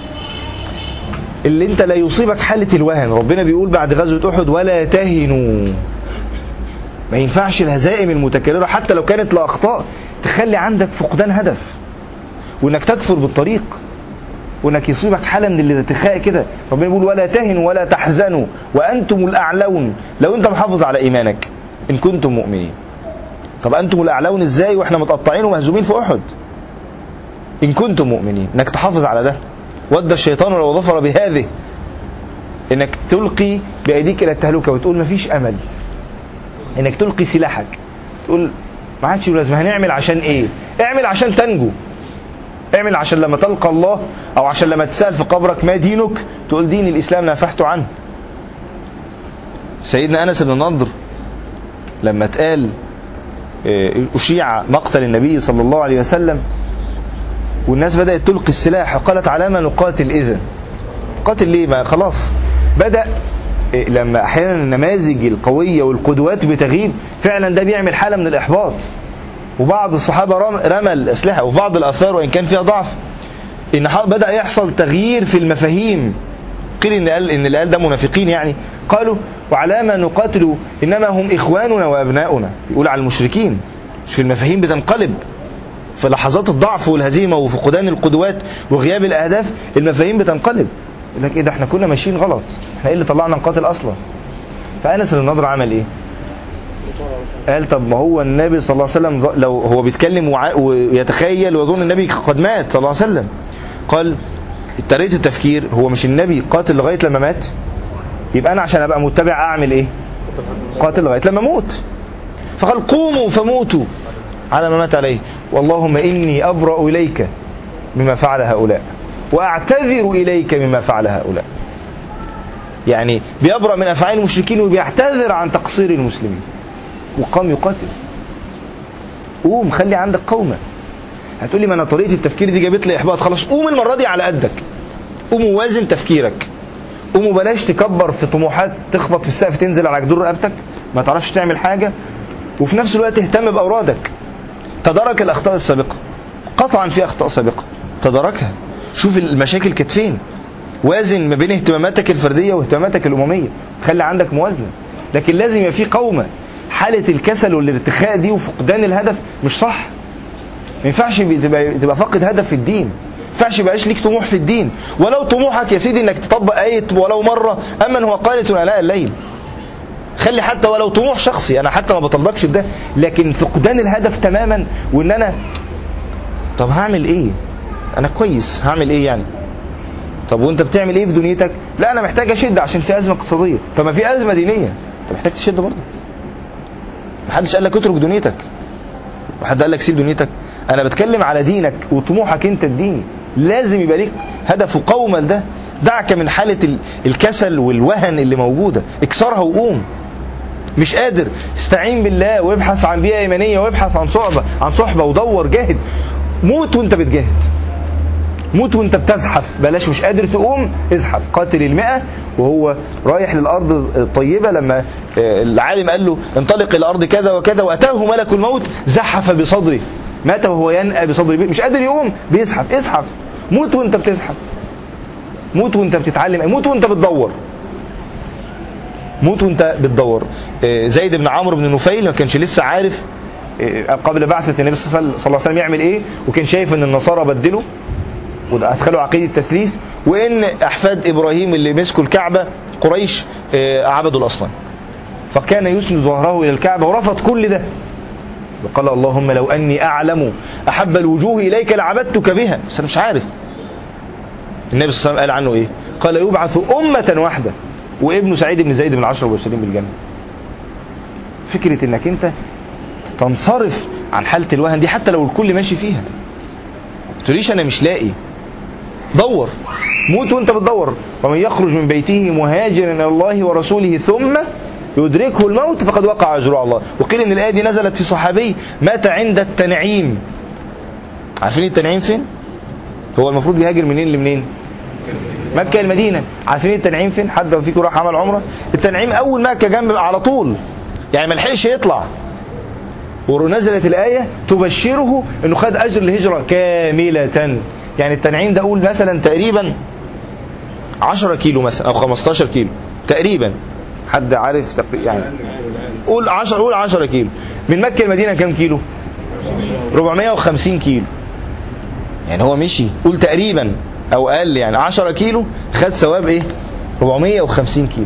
اللي انت لا يصيبك حاله الوهن ربنا بيقول بعد غزوه احد ولا تهنوا ما ينفعش الهزائم المتكرره حتى لو كانت لاخطاء تخلي عندك فقدان هدف وانك تكفر بالطريق وانك يصيبك حاله من الارتخاء كده ربنا بيقول ولا تهنوا ولا تحزنوا وانتم الاعلون لو انت محافظ على ايمانك ان كنتم مؤمنين طب انتم الاعلون ازاي واحنا متقطعين ومهزومين في احد ان كنتم مؤمنين انك تحافظ على ده ود الشيطان لو ظفر بهذه انك تلقي بايديك الى التهلكه وتقول مفيش امل انك تلقي سلاحك تقول ما عادش له لازمه هنعمل عشان ايه اعمل عشان تنجو اعمل عشان لما تلقى الله او عشان لما تسال في قبرك ما دينك تقول دين الاسلام نافحت عنه سيدنا انس بن النضر لما اتقال اه، اشيع مقتل النبي صلى الله عليه وسلم والناس بدات تلقي السلاح وقالت على ما نقاتل اذا قاتل ليه ما خلاص بدا اه، لما احيانا النماذج القويه والقدوات بتغيب فعلا ده بيعمل حاله من الاحباط وبعض الصحابه رم- رمى الاسلحه وفي بعض الاثار وان كان فيها ضعف ان ح- بدا يحصل تغيير في المفاهيم قيل ان قال ان اللي قال ده منافقين يعني قالوا وعلى ما نقاتل انما هم اخواننا وابناؤنا يقول على المشركين مش في المفاهيم بتنقلب في لحظات الضعف والهزيمه وفقدان القدوات وغياب الاهداف المفاهيم بتنقلب يقول لك ايه ده احنا كنا ماشيين غلط احنا ايه اللي طلعنا نقاتل اصلا فانس بن النضر عمل ايه قال طب ما هو النبي صلى الله عليه وسلم ظ- لو هو بيتكلم وع- ويتخيل ويظن النبي قد مات صلى الله عليه وسلم قال طريقة التفكير هو مش النبي قاتل لغاية لما مات يبقى أنا عشان أبقى متبع أعمل إيه قاتل لغاية لما أموت فقال قوموا فموتوا على ما مات عليه واللهم إني أبرأ إليك مما فعل هؤلاء وأعتذر إليك مما فعل هؤلاء يعني بيبرأ من أفعال المشركين وبيعتذر عن تقصير المسلمين وقام يقاتل قوم خلي عندك قومة هتقولي ما انا طريقة التفكير دي جابت لي احباط خلاص قوم المرة دي على قدك قوم وازن تفكيرك قوم وبلاش تكبر في طموحات تخبط في السقف تنزل على جدور رقبتك ما تعرفش تعمل حاجة وفي نفس الوقت اهتم بأورادك تدارك الأخطاء السابقة قطعا في أخطاء سابقة تداركها شوف المشاكل كانت فين وازن ما بين اهتماماتك الفردية واهتماماتك الأممية خلي عندك موازنة لكن لازم يبقى في قومة حالة الكسل والارتخاء دي وفقدان الهدف مش صح ما ينفعش تبقى تبقى فاقد هدف في الدين ما ينفعش يبقاش ليك طموح في الدين ولو طموحك يا سيدي انك تطبق آية ولو مرة أمن هو قانت آلاء الليل خلي حتى ولو طموح شخصي انا حتى ما بطلبكش ده لكن فقدان الهدف تماما وان انا طب هعمل ايه انا كويس هعمل ايه يعني طب وانت بتعمل ايه في دنيتك لا انا محتاج اشد عشان في ازمه اقتصاديه طب ما في ازمه دينيه انت محتاج تشد برضه محدش قال لك اترك دنيتك وحد قال لك سيب دنيتك انا بتكلم على دينك وطموحك انت الديني لازم يبقى ليك هدف وقوما ده دعك من حالة ال- الكسل والوهن اللي موجودة اكسرها وقوم مش قادر استعين بالله وابحث عن بيئة إيمانية وابحث عن صحبة عن صحبة ودور جاهد موت وانت بتجاهد موت وانت بتزحف بلاش مش قادر تقوم ازحف قاتل المئة وهو رايح للأرض الطيبة لما آه، العالم قال له انطلق إلى أرض كذا وكذا وأتاه ملك الموت زحف بصدره مات وهو ينأى بصدره مش قادر يقوم بيزحف ازحف موت وانت بتزحف موت وانت بتتعلم موت وانت بتدور موت وانت بتدور آه، زيد بن عمرو بن نفيل ما كانش لسه عارف آه، قبل بعثة النبي صلى الله عليه وسلم يعمل ايه وكان شايف ان النصارى بدلوا وادخلوا عقيدة التثليث وان احفاد ابراهيم اللي مسكوا الكعبة قريش آه، عبدوا الاصنام فكان يسند ظهره الى الكعبة ورفض كل ده وقال اللهم لو اني اعلم احب الوجوه اليك لعبدتك بها بس انا مش عارف النبي صلى الله عليه وسلم قال عنه ايه قال يبعث أمة واحدة وابن سعيد بن زيد بن العشرة والسليم بالجنة فكرة انك انت تنصرف عن حالة الوهن دي حتى لو الكل ماشي فيها ما تقوليش انا مش لاقي دور موت وانت بتدور ومن يخرج من بيته مهاجرا الى الله ورسوله ثم يدركه الموت فقد وقع اجره على الله وقيل ان الايه دي نزلت في صحابي مات عند التنعيم عارفين التنعيم فين هو المفروض بيهاجر منين لمنين مكة المدينة عارفين التنعيم فين حد فيكم راح عمل عمرة التنعيم أول مكة جنب على طول يعني ما لحقش يطلع ونزلت الآية تبشره انه خد أجر الهجرة كاملة يعني التنعيم ده أقول مثلا تقريبا 10 كيلو مثلا أو 15 كيلو تقريبا حد عارف تق- يعني قول 10 قول 10 كيلو من مكة المدينة كام كيلو 450 كيلو يعني هو مشي قول تقريبا او اقل يعني 10 كيلو خد ثواب ايه 450 كيلو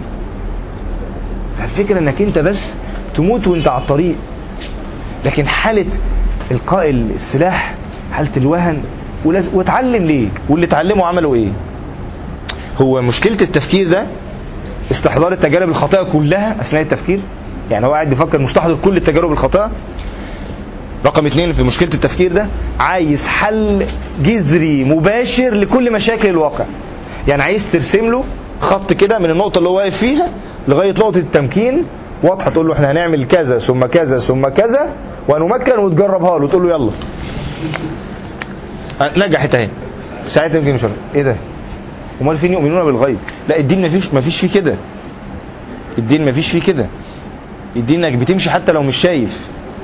فالفكرة انك انت بس تموت وانت على الطريق لكن حالة القاء السلاح حالة الوهن ولاز... واتعلم ليه واللي اتعلموا عملوا ايه هو مشكلة التفكير ده استحضار التجارب الخاطئة كلها اثناء التفكير يعني هو قاعد بيفكر مستحضر كل التجارب الخاطئة رقم اتنين في مشكلة التفكير ده عايز حل جذري مباشر لكل مشاكل الواقع يعني عايز ترسم له خط كده من النقطة اللي هو واقف فيها لغاية نقطة التمكين واضحة تقول له احنا هنعمل كذا ثم كذا ثم كذا ونمكن وتجربها له تقول له يلا أه، نجحت اهي ساعتها يمكن مش عارف. ايه ده امال فين يؤمنون بالغيب لا الدين مفيش مفيش فيه كده الدين مفيش فيه كده الدين انك بتمشي حتى لو مش شايف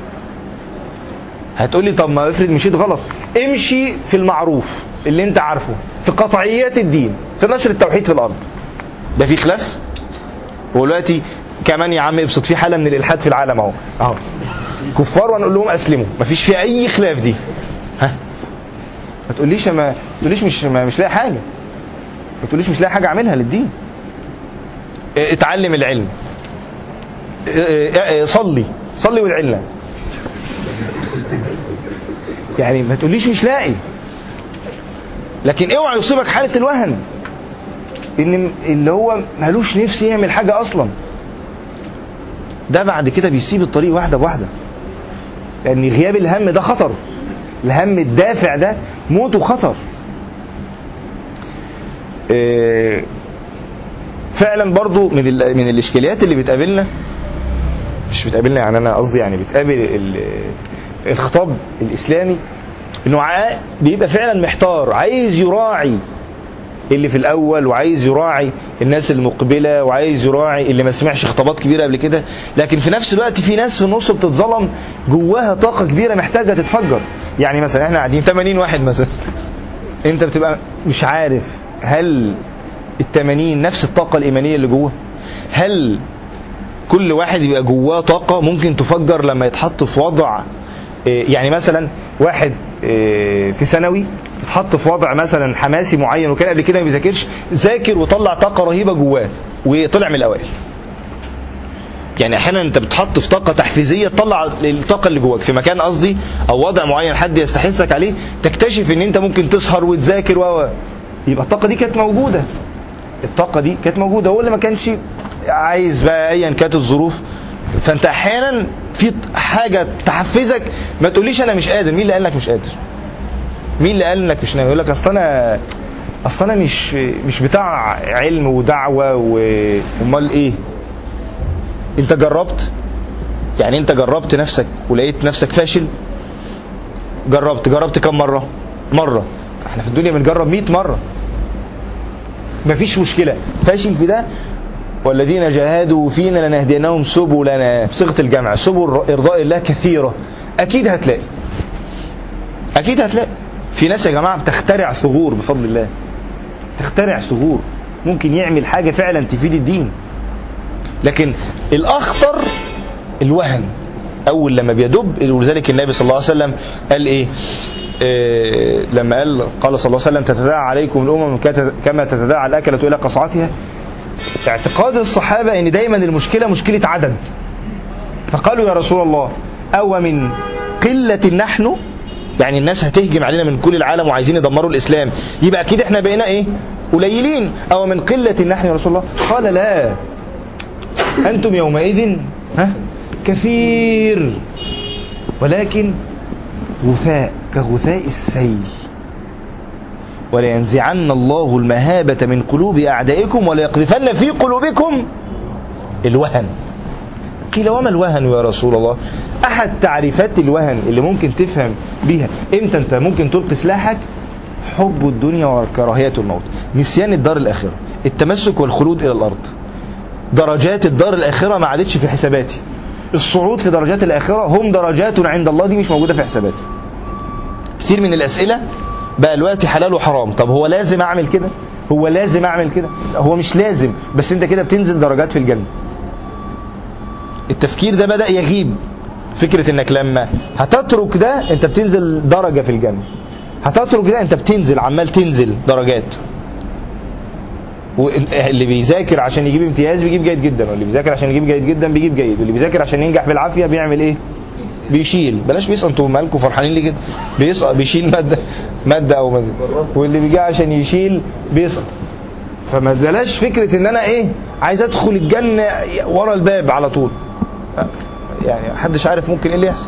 هتقول لي طب ما افرض مشيت غلط امشي في المعروف اللي انت عارفه في قطعيات الدين في نشر التوحيد في الارض ده في خلاف هو دلوقتي كمان يا عم ابسط في حاله من الالحاد في العالم اهو اهو كفار ونقول لهم اسلموا مفيش فيها اي خلاف دي ها ما تقوليش ما ما تقوليش مش ما مش لاقي حاجه ما تقوليش مش لاقي حاجه اعملها للدين اه، اتعلم العلم اه، اه، اه، صلي صلي والعلة يعني ما تقوليش مش لاقي لكن اوعى يصيبك حالة الوهن ان اللي هو مالوش نفس يعمل حاجة اصلا ده بعد كده بيسيب الطريق واحدة بواحدة لان غياب الهم ده خطر الهم الدافع ده موته خطر إيه، فعلا برضو من ال- من الاشكاليات اللي بتقابلنا مش بتقابلنا يعني انا قصدي يعني بتقابل ال- الخطاب الاسلامي انه عا- بيبقى فعلا محتار عايز يراعي اللي في الاول وعايز يراعي الناس المقبله وعايز يراعي اللي ما سمعش خطابات كبيره قبل كده لكن في نفس الوقت في ناس في النص بتتظلم جواها طاقه كبيره محتاجه تتفجر يعني مثلا احنا قاعدين 80 واحد مثلا انت بتبقى مش عارف هل ال 80 نفس الطاقه الايمانيه اللي جوه هل كل واحد يبقى جواه طاقه ممكن تفجر لما يتحط في وضع إيه، يعني مثلا واحد إيه، في ثانوي اتحط في وضع مثلا حماسي معين وكان قبل كده ما بيذاكرش ذاكر وطلع طاقه رهيبه جواه وطلع من الاوائل يعني احيانا انت بتحط في طاقه تحفيزيه تطلع الطاقه اللي جواك في مكان قصدي او وضع معين حد يستحثك عليه تكتشف ان انت ممكن تسهر وتذاكر و يبقى الطاقه دي كانت موجوده الطاقه دي كانت موجوده هو اللي ما كانش عايز بقى ايا كانت الظروف فانت احيانا في حاجه تحفزك ما تقوليش انا مش قادر مين اللي قال لك مش قادر مين اللي قال انك مش ناوي يقول لك اصل انا اصل انا مش مش بتاع علم ودعوه وامال ايه انت جربت يعني انت جربت نفسك ولقيت نفسك فاشل جربت جربت كم مره مره احنا في الدنيا بنجرب 100 مره مفيش مشكله فاشل في ده والذين جاهدوا فينا لنهدينهم سبلنا بصيغه الجمع سبل ارضاء الله كثيره اكيد هتلاقي اكيد هتلاقي في ناس يا جماعه بتخترع ثغور بفضل الله تخترع ثغور ممكن يعمل حاجه فعلا تفيد الدين لكن الاخطر الوهن اول لما بيدب ولذلك النبي صلى الله عليه وسلم قال ايه إيه لما قال قال صلى الله عليه وسلم تتداعى عليكم الامم كت- كما تتداعى الاكله الى قصعتها اعتقاد الصحابه ان دايما المشكله مشكله عدد فقالوا يا رسول الله او من قله نحن يعني الناس هتهجم علينا من كل العالم وعايزين يدمروا الاسلام يبقى اكيد احنا بقينا ايه قليلين او من قله نحن يا رسول الله قال لا أنتم يومئذ ها كثير ولكن غثاء كغثاء السيل ولينزعن الله المهابة من قلوب أعدائكم وليقذفن في قلوبكم الوهن قيل وما الوهن يا رسول الله أحد تعريفات الوهن اللي ممكن تفهم بيها إمتى أنت ممكن تلقي سلاحك حب الدنيا وكراهية الموت نسيان الدار الآخرة التمسك والخلود إلى الأرض درجات الدار الآخرة ما عادتش في حساباتي الصعود في درجات الآخرة هم درجات عند الله دي مش موجودة في حساباتي كتير من الأسئلة بقى دلوقتي حلال وحرام طب هو لازم أعمل كده هو لازم أعمل كده هو مش لازم بس أنت كده بتنزل درجات في الجنة التفكير ده بدأ يغيب فكرة انك لما هتترك ده انت بتنزل درجة في الجنة هتترك ده انت بتنزل عمال تنزل درجات واللي بيذاكر عشان يجيب امتياز بيجيب جيد جدا واللي بيذاكر عشان يجيب جيد جدا بيجيب جيد واللي بيذاكر عشان ينجح بالعافيه بيعمل ايه بيشيل بلاش بيسقط انتوا مالكم فرحانين ليه كده بيسقط بيشيل ماده ماده او ماده واللي بيجي عشان يشيل بيسقط فما بلاش فكره ان انا ايه عايز ادخل الجنه ورا الباب على طول يعني محدش عارف ممكن ايه اللي يحصل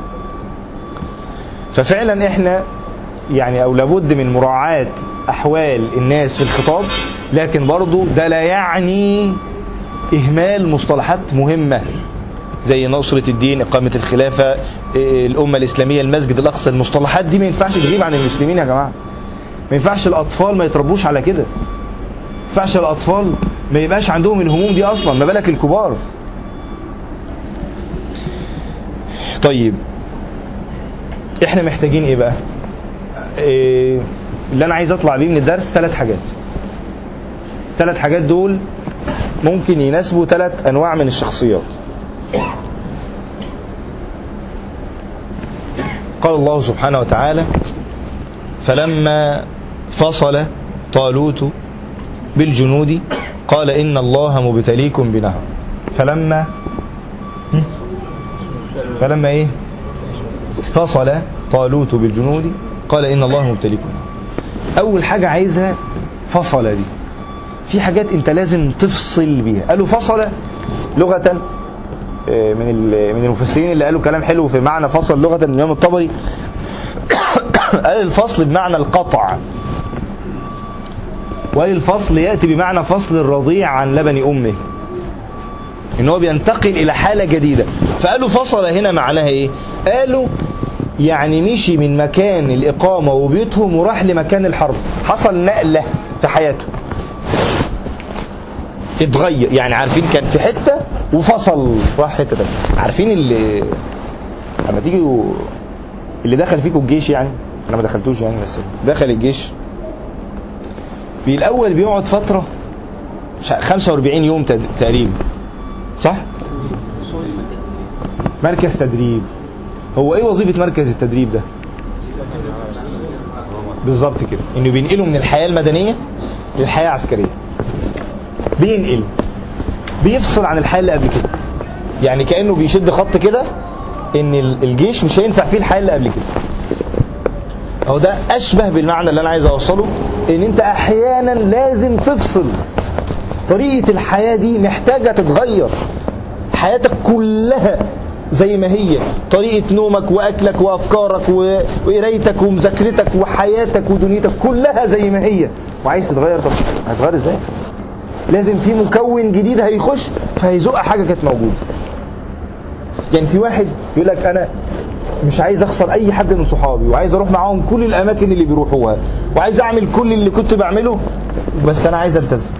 ففعلا احنا يعني او لابد من مراعاة احوال الناس في الخطاب لكن برضو ده لا يعني اهمال مصطلحات مهمة زي نصرة الدين اقامة الخلافة إيه، الامة الاسلامية المسجد الاقصى المصطلحات دي ما ينفعش تغيب عن المسلمين يا جماعة ما ينفعش الاطفال ما يتربوش على كده ما ينفعش الاطفال ما يبقاش عندهم الهموم دي اصلا ما بالك الكبار طيب احنا محتاجين ايه بقى إيه اللي انا عايز اطلع بيه من الدرس ثلاث حاجات ثلاث حاجات دول ممكن يناسبوا ثلاث انواع من الشخصيات قال الله سبحانه وتعالى فلما فصل طالوت بالجنود قال إن الله مبتليكم بنهر فلما فلما ايه فصل طالوت بالجنود قال ان الله مبتليكم اول حاجة عايزها فصل دي في حاجات انت لازم تفصل بيها قالوا فصل لغة آه، من ال- من المفسرين اللي قالوا كلام حلو في معنى فصل لغة من الإمام الطبري قال الفصل بمعنى القطع وقال الفصل يأتي بمعنى فصل الرضيع عن لبن أمه ان هو بينتقل الى حالة جديدة فقالوا فصل هنا معناها ايه قالوا يعني مشي من مكان الإقامة وبيوتهم وراح لمكان الحرب حصل نقلة في حياته اتغير يعني عارفين كان في حتة وفصل راح حتة تانية عارفين اللي لما تيجوا اللي دخل فيكم الجيش يعني انا ما دخلتوش يعني بس دخل الجيش في الاول بيقعد فترة مش عارف 45 يوم تد- تقريبا صح مركز تدريب هو ايه وظيفة مركز التدريب ده بالظبط كده انه بينقله من الحياة المدنية للحياة العسكرية بينقل بيفصل عن الحياة اللي قبل كده يعني كأنه بيشد خط كده ان ال- الجيش مش هينفع فيه الحياة اللي قبل كده هو ده اشبه بالمعنى اللي انا عايز اوصله ان انت احيانا لازم تفصل طريقة الحياة دي محتاجة تتغير حياتك كلها زي ما هي طريقة نومك وأكلك وأفكارك و- وقرايتك ومذاكرتك وحياتك ودنيتك كلها زي ما هي وعايز تتغير طب هتغير ازاي لازم في مكون جديد هيخش فهيزق حاجة كانت موجودة يعني في واحد يقول لك أنا مش عايز اخسر اي حد من صحابي وعايز اروح معاهم كل الاماكن اللي بيروحوها وعايز اعمل كل اللي كنت بعمله بس انا عايز التزم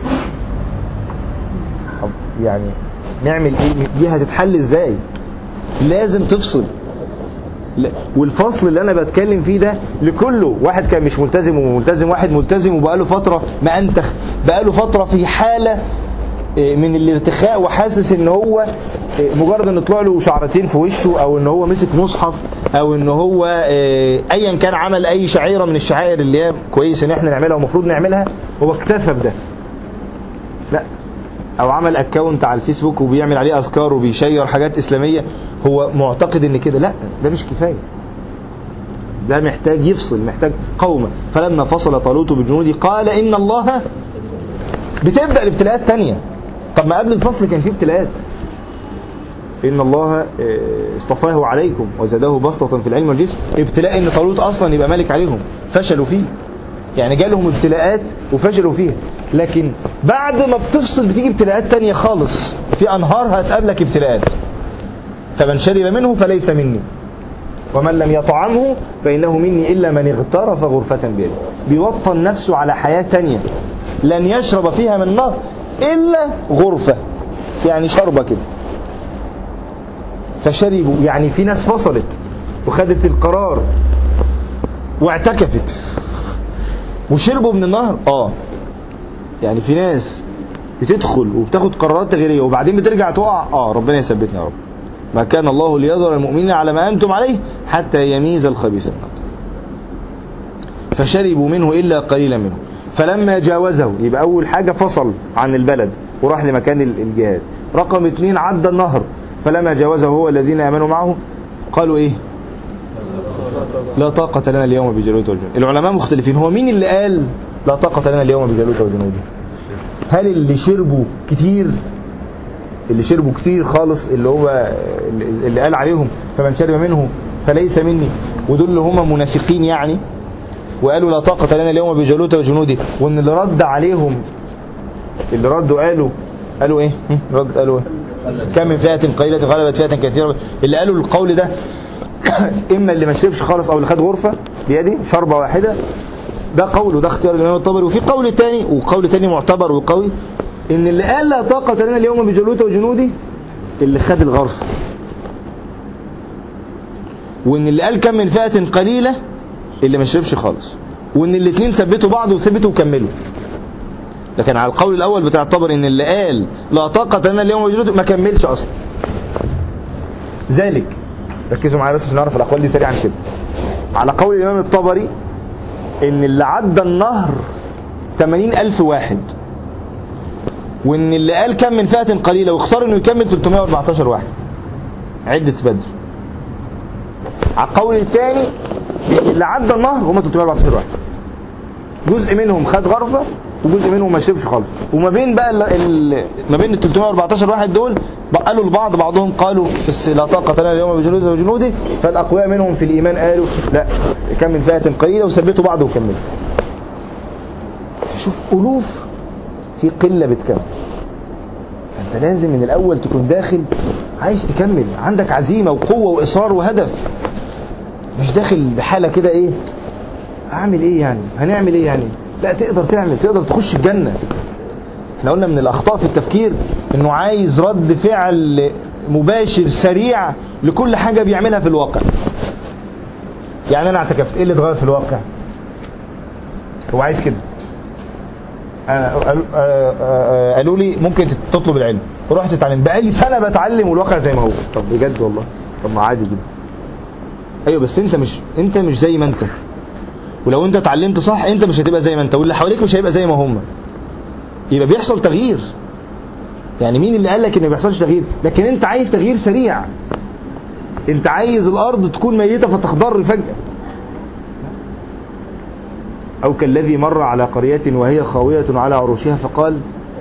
طب يعني نعمل ايه دي هتتحل ازاي لازم تفصل لا- والفصل اللي انا بتكلم فيه ده لكله واحد كان مش ملتزم وملتزم واحد ملتزم وبقاله فتره ما انتخ بقاله فتره في حاله إيه، من الارتخاء وحاسس ان هو إيه، مجرد ان طلع له شعرتين في وشه او ان هو مسك مصحف او ان هو إيه، ايا كان عمل اي شعيره من الشعائر اللي هي كويس ان احنا نعملها ومفروض نعملها هو اكتفى بده لا او عمل اكونت على الفيسبوك وبيعمل عليه اذكار وبيشير حاجات اسلاميه هو معتقد ان كده لا ده مش كفايه ده محتاج يفصل محتاج قومه فلما فصل طالوت بجنوده قال ان الله بتبدا الابتلاءات تانية طب ما قبل الفصل كان في ابتلاءات ان الله آه، اصطفاه عليكم وزاده بسطة في العلم والجسم ابتلاء ان طالوت اصلا يبقى ملك عليهم فشلوا فيه يعني جالهم ابتلاءات وفشلوا فيها لكن بعد ما بتفصل بتيجي ابتلاءات تانية خالص في انهار هتقابلك ابتلاءات فمن شرب منه فليس مني ومن لم يطعمه فإنه مني إلا من اغترف غرفة بيده بيوطن نفسه على حياة تانية لن يشرب فيها من نهر إلا غرفة يعني شربة كده فشربوا يعني في ناس فصلت وخدت القرار واعتكفت وشربوا من النهر اه يعني في ناس بتدخل وبتاخد قرارات تغييريه وبعدين بترجع تقع اه ربنا يثبتنا يا رب ما كان الله ليظهر المؤمنين على ما انتم عليه حتى يميز الخبيث من الطيب فشربوا منه الا قليلا منه فلما جاوزه يبقى اول حاجه فصل عن البلد وراح لمكان ال- الجهاد رقم اثنين عدى النهر فلما جاوزه هو الذين امنوا معه قالوا ايه لا طاقة لنا اليوم بجالوت والجنود العلماء مختلفين هو مين اللي قال لا طاقة لنا اليوم بجالوت وجنوده هل اللي شربوا كتير اللي شربوا كتير خالص اللي هو اللي اللي قال عليهم فمن شرب منه فليس مني ودول اللي هم منافقين يعني وقالوا لا طاقة لنا اليوم بجالوت وجنوده وان اللي رد عليهم اللي ردوا قالوا قالوا ايه هم؟ رد قالوا ايه كم من فئة قليلة غلبت فئة كثيرة اللي قالوا القول ده اما اللي ما شربش خالص او اللي خد غرفة بيده شربة واحدة ده قول وده اختيار الامام الطبري وفي قول تاني وقول تاني معتبر وقوي ان اللي قال لا طاقة لنا اليوم بجلوت وجنودي اللي خد الغرف وان اللي قال كم من فئة قليلة اللي ما شربش خالص وان الاثنين ثبتوا بعض وثبتوا وكملوا لكن على القول الاول بتاع الطبري ان اللي قال لا طاقة لنا اليوم بجلوت ما كملش اصلا ذلك ركزوا معايا بس عشان نعرف الاقوال دي سريعا كده على قول الامام الطبري ان اللي عدى النهر 80 ألف واحد وان اللي قال كم من فئة قليلة واختار انه يكمل 314 واحد عدة بدر على القول الثاني اللي عدى النهر هم 314 واحد جزء منهم خد غرفة وجزء منهم ما شربش خالص وما بين بقى ال ال ما بين ال 314 واحد دول بقى قالوا لبعض بعضهم قالوا بس لا طاقة لنا اليوم بجنوده وجنوده فالأقوياء منهم في الإيمان قالوا لا كم من فئة قليلة وثبتوا بعض وكملوا شوف ألوف في قلة بتكمل فأنت لازم من الأول تكون داخل عايز تكمل عندك عزيمة وقوة وإصرار وهدف مش داخل بحالة كده إيه أعمل إيه يعني هنعمل إيه يعني لا تقدر تعمل تقدر تخش الجنة احنا قلنا من الأخطاء في التفكير إنه عايز رد فعل مباشر سريع لكل حاجة بيعملها في الواقع يعني أنا اعتكفت إيه اللي اتغير في الواقع هو عايز كده قالوا لي ممكن تطلب العلم رحت اتعلم بقالي سنه بتعلم والواقع زي ما هو طب بجد والله طب ما عادي جدا ايوه بس انت مش انت مش زي ما انت ولو انت اتعلمت صح انت مش هتبقى زي ما انت واللي حواليك مش هيبقى زي ما هم يبقى بيحصل تغيير يعني مين اللي قال لك ان ما بيحصلش تغيير لكن انت عايز تغيير سريع انت عايز الارض تكون ميته فتخضر فجاه أو كالذي مر على قرية وهي خاوية على عروشها فقال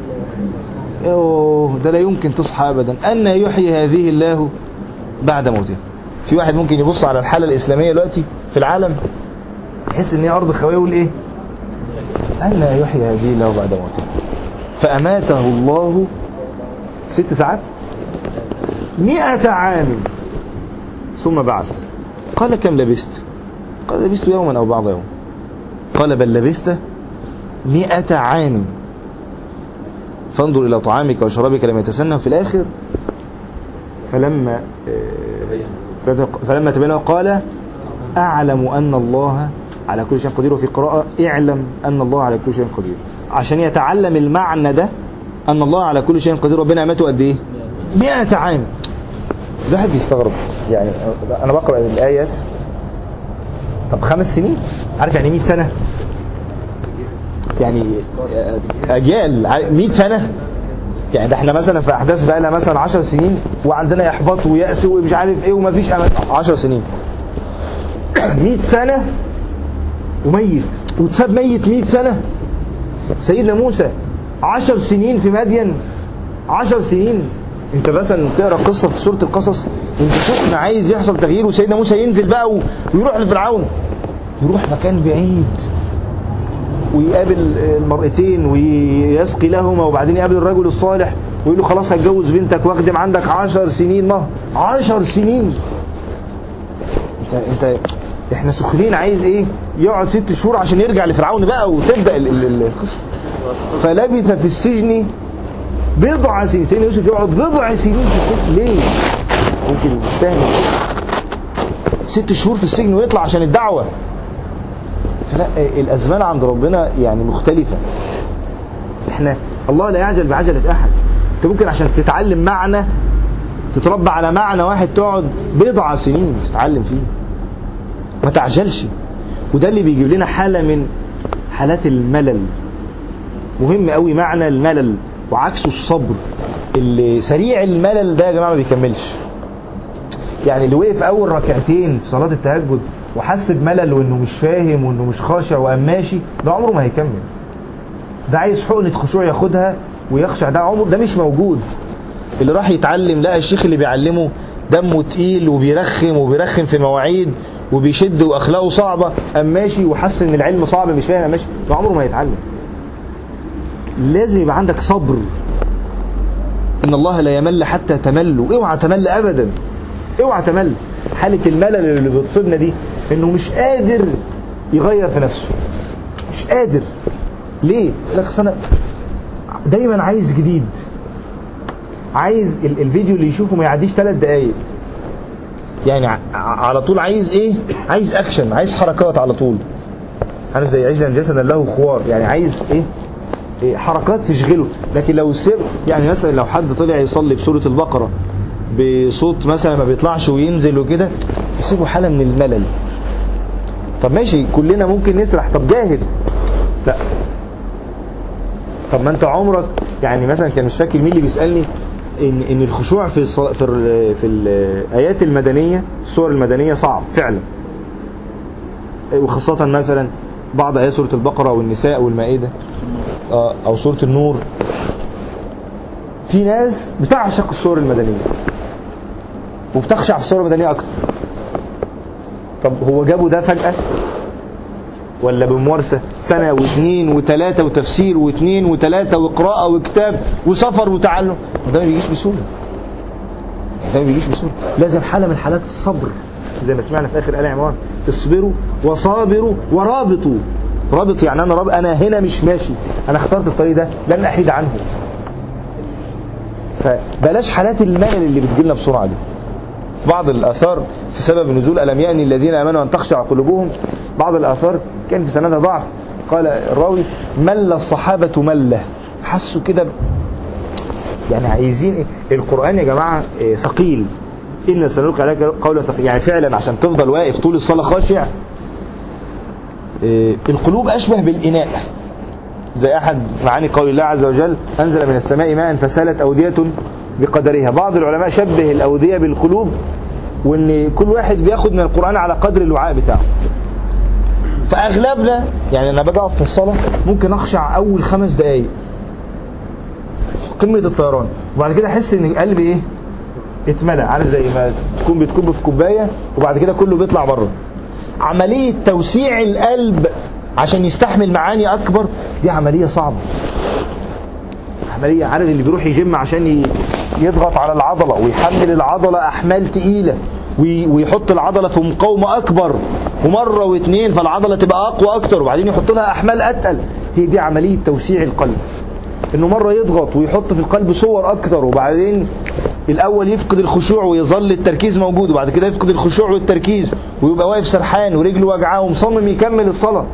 يوه ده لا يمكن تصحى أبدا أن يحيي هذه الله بعد موتها في واحد ممكن يبص على الحالة الإسلامية دلوقتي في العالم يحس ان هي أرض خاوية يقول إيه أن يحيي هذه الله بعد موتها فأماته الله ست ساعات مئة عام ثم بعث قال كم لبست قال لبست يوما أو بعض يوم قال بل لبست مئة عام فانظر إلى طعامك وشرابك لم يتسنى في الآخر فلما فلما تبين قال أعلم أن الله على كل شيء قدير وفي قراءة اعلم أن الله على كل شيء قدير عشان يتعلم المعنى ده أن الله على كل شيء قدير ربنا نعمته قد إيه 100 عام الواحد بيستغرب يعني أنا بقرأ الآيات طب خمس سنين عارف يعني 100 سنة يعني أجيال 100 سنة يعني ده احنا مثلا في أحداث بقى لها مثلا 10 سنين وعندنا إحباط ويأس ومش عارف إيه ومفيش أمل 10 سنين 100 سنة وميت وتساب ميت 100 سنة سيدنا موسى 10 سنين في مدين 10 سنين انت مثلا تقرا قصه في سوره القصص انت شفنا عايز يحصل تغيير وسيدنا موسى ينزل بقى ويروح لفرعون يروح مكان بعيد ويقابل المرأتين ويسقي لهما وبعدين يقابل الرجل الصالح ويقول له خلاص هتجوز بنتك واخدم عندك عشر سنين مهر عشر سنين انت انت احنا سخنين عايز ايه يقعد ست شهور عشان يرجع لفرعون بقى وتبدا القصه فلبث في السجن بضع سنين سيدنا يوسف يقعد بضع سنين في السجن ليه ممكن مش فاهم ست شهور في السجن ويطلع عشان الدعوة فلا الأزمان عند ربنا يعني مختلفة احنا الله لا يعجل بعجلة أحد انت ممكن عشان تتعلم معنى تتربى على معنى واحد تقعد بضع سنين تتعلم فيه ما تعجلش وده اللي بيجيب لنا حالة من حالات الملل مهم قوي معنى الملل وعكسه الصبر اللي سريع الملل ده يا جماعه ما بيكملش يعني اللي وقف اول ركعتين في صلاه التهجد وحس بملل وانه مش فاهم وانه مش خاشع وقام ماشي ده عمره ما هيكمل ده عايز حقنه خشوع ياخدها ويخشع ده عمره ده مش موجود اللي راح يتعلم لقى الشيخ اللي بيعلمه دمه تقيل وبيرخم وبيرخم في مواعيد وبيشد واخلاقه صعبه قام ماشي وحس ان العلم صعب مش فاهم ماشي ده عمره ما هيتعلم لازم يبقى عندك صبر ان الله لا يمل حتى تمل اوعى تمل ابدا اوعى تمل حالة الملل اللي بتصيبنا دي انه مش قادر يغير في نفسه مش قادر ليه لك انا دايما عايز جديد عايز الفيديو اللي يشوفه ما يعديش ثلاث دقايق يعني على طول عايز ايه عايز اكشن عايز حركات على طول عارف زي عجلا جسدا له خوار يعني عايز ايه حركات تشغله لكن لو سر يعني مثلا لو حد طلع يصلي في سورة البقرة بصوت مثلا ما بيطلعش وينزل وكده تسيبه حالة من الملل طب ماشي كلنا ممكن نسرح طب جاهد لا طب ما انت عمرك يعني مثلا كان مش فاكر مين اللي بيسألني ان ان الخشوع في الص- في ال- في الايات المدنيه السور المدنيه صعب فعلا وخاصه مثلا بعض ايات سوره البقره والنساء والمائده آه، او سوره النور في ناس بتعشق السور المدنيه وبتخشع في السور المدنيه اكتر طب هو جابوا ده فجاه ولا بممارسة سنة واثنين وثلاثة وتفسير واثنين وثلاثة وقراءة وكتاب وسفر وتعلم وده ما بيجيش بسهولة ده ما بيجيش بسهولة لازم حالة من حالات الصبر زي ما سمعنا في آخر آل عمران اصبروا وصابروا ورابطوا رابط يعني أنا راب أنا هنا مش ماشي أنا اخترت الطريق ده لن أحيد عنه فبلاش حالات الملل اللي بتجيلنا بسرعة دي بعض الآثار في سبب نزول ألم يأني الذين آمنوا أن تخشع قلوبهم بعض الآثار كان في سندها ضعف قال الراوي مل الصحابة ملة حسوا كده ب- يعني عايزين إيه؟ القرآن يا جماعة إيه، ثقيل إن سنلقي عليك قولا ثقيل يعني فعلا عشان تفضل واقف طول الصلاة خاشع إيه، القلوب أشبه بالإناء زي أحد معاني قول الله عز وجل أنزل من السماء ماء فسالت أودية بقدرها بعض العلماء شبه الأودية بالقلوب وإن كل واحد بياخد من القرآن على قدر الوعاء بتاعه فأغلبنا يعني أنا باجي أقف في الصلاة ممكن أخشع أول خمس دقايق في قمة الطيران وبعد كده أحس إن قلبي إيه اتملى عارف زي ما تكون بتكب في كوباية وبعد كده كله بيطلع بره عملية توسيع القلب عشان يستحمل معاني أكبر دي عملية صعبة عملية عارف اللي بيروح يجيم عشان ي- يضغط على العضلة ويحمل العضلة أحمال تقيلة وي- ويحط العضلة في مقاومة أكبر ومرة واثنين فالعضلة تبقى أقوى أكتر وبعدين يحط لها أحمال أتقل هي دي عملية توسيع القلب إنه مرة يضغط ويحط في القلب صور أكتر وبعدين الأول يفقد الخشوع ويظل التركيز موجود وبعد كده يفقد الخشوع والتركيز ويبقى واقف سرحان ورجله وجعاه ومصمم يكمل الصلاة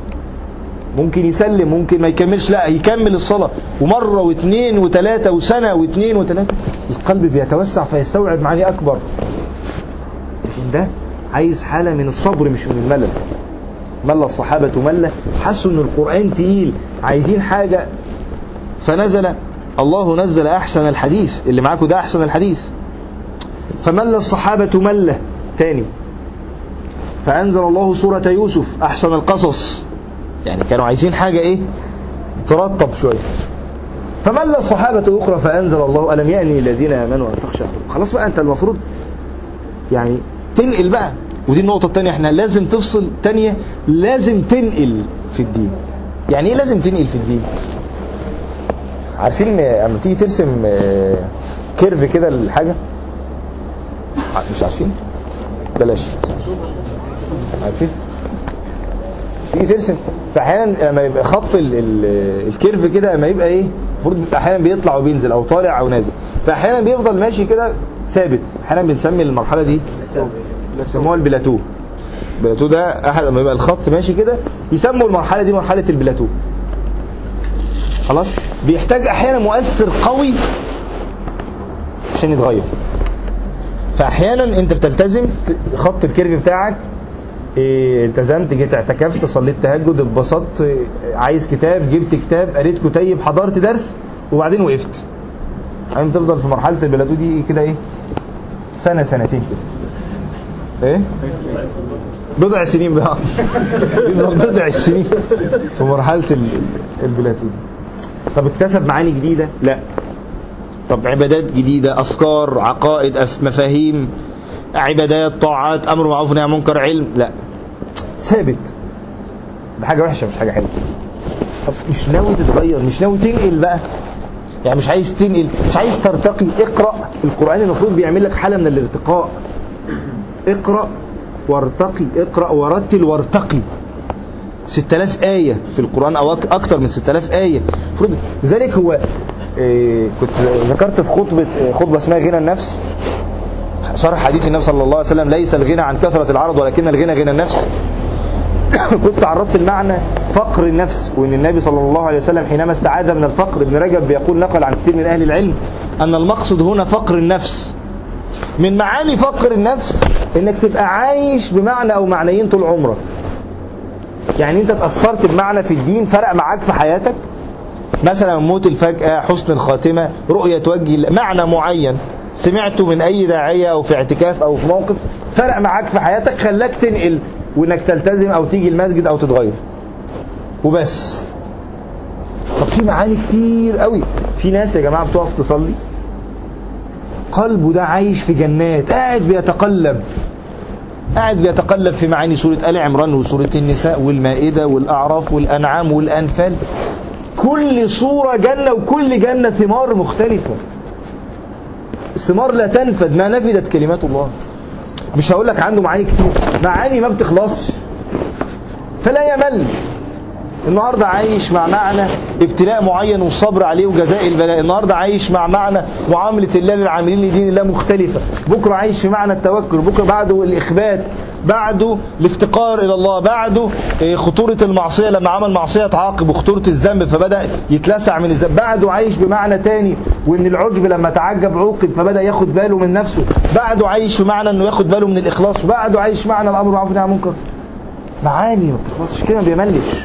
ممكن يسلم ممكن ما يكملش لا يكمل الصلاة ومرة واثنين وثلاثة وسنة واثنين وثلاثة القلب بيتوسع فيستوعب معاني أكبر لكن ده عايز حالة من الصبر مش من الملل مل الصحابة ملة حسوا ان القرآن تقيل عايزين حاجة فنزل الله نزل أحسن الحديث اللي معاكم ده أحسن الحديث فمل الصحابة ملة تاني فأنزل الله سورة يوسف أحسن القصص يعني كانوا عايزين حاجة ايه ترطب شوية فمل الصحابة أخرى فأنزل الله ألم يأني الذين آمنوا أن تخشى قلوبهم. خلاص بقى أنت المفروض يعني تنقل بقى ودي النقطة التانية احنا لازم تفصل تانية لازم تنقل في الدين يعني ايه لازم تنقل في الدين عارفين آه، اما تيجي ترسم آه، كيرف كده للحاجة ع- مش عارفين بلاش عارفين تيجي ترسم فاحيانا لما يبقى خط ال ال الكيرف كده لما يبقى ايه المفروض احيانا بيطلع وبينزل او طالع او نازل فاحيانا بيفضل ماشي كده ثابت احيانا بنسمي المرحله دي بيسموها البلاتو البلاتو ده احد لما يبقى الخط ماشي كده يسموا المرحله دي مرحله البلاتو خلاص بيحتاج احيانا مؤثر قوي عشان يتغير فاحيانا انت بتلتزم ت- خط الكيرف بتاعك إيه، التزمت جيت اعتكفت صليت تهجد اتبسطت إيه، عايز كتاب جبت كتاب قريت كتيب حضرت درس وبعدين وقفت يعني تفضل في مرحله البلاتو دي كده ايه سنه سنتين كده ايه بضع سنين بقى يفضل بضع سنين في مرحله ال- البلاتو دي طب اكتسب معاني جديده لا طب عبادات جديده افكار عقائد أف مفاهيم عبادات طاعات امر معروف نهي عن منكر علم لا ثابت ده حاجه وحشه مش حاجه حلوه طب مش ناوي تتغير مش ناوي تنقل بقى يعني مش عايز تنقل مش عايز ترتقي اقرا القران المفروض بيعمل لك حاله من الارتقاء اقرا وارتقي اقرا ورتل وارتقي 6000 آية في القرآن أو أك- أكتر من 6000 آية المفروض لذلك هو إيه، كنت ذكرت في خطبة إيه، خطبة اسمها غنى النفس شرح حديث النبي صلى الله عليه وسلم ليس الغنى عن كثرة العرض ولكن الغنى غنى النفس كنت عرضت المعنى فقر النفس وان النبي صلى الله عليه وسلم حينما استعاذ من الفقر ابن رجب بيقول نقل عن كثير من اهل العلم ان المقصد هنا فقر النفس من معاني فقر النفس انك تبقى عايش بمعنى او معنيين طول عمرك يعني انت اتأثرت بمعنى في الدين فرق معاك في حياتك مثلا موت الفجأة حسن الخاتمة رؤية وجه الله، معنى معين سمعته من أي داعية أو في اعتكاف أو في موقف فرق معاك في حياتك خلاك تنقل وإنك تلتزم أو تيجي المسجد أو تتغير وبس طب في معاني كتير قوي في ناس يا جماعة بتقف تصلي قلبه ده عايش في جنات قاعد بيتقلب قاعد بيتقلب في معاني سورة آل عمران وسورة النساء والمائدة والأعراف والأنعام والأنفال كل صورة جنة وكل جنة ثمار مختلفة الثمار لا تنفد ما نفدت كلمات الله مش هقول لك عنده معاني كتير معاني ما بتخلصش فلا يمل النهاردة عايش مع معنى ابتلاء معين والصبر عليه وجزاء البلاء النهاردة عايش مع معنى معاملة الله للعاملين لدين الله مختلفة بكرة عايش في معنى التوكل بكرة بعده الإخبات بعده الافتقار إلى الله بعده إيه، خطورة المعصية لما عمل معصية تعاقب وخطورة الذنب فبدأ يتلسع من الذنب بعده عايش بمعنى تاني وإن العجب لما تعجب عوقب فبدأ ياخد باله من نفسه بعده عايش في معنى إنه ياخد باله من الإخلاص بعده عايش في معنى الأمر معروف والنهي عن المنكر معاني ما بتخلصش كده ما بيملش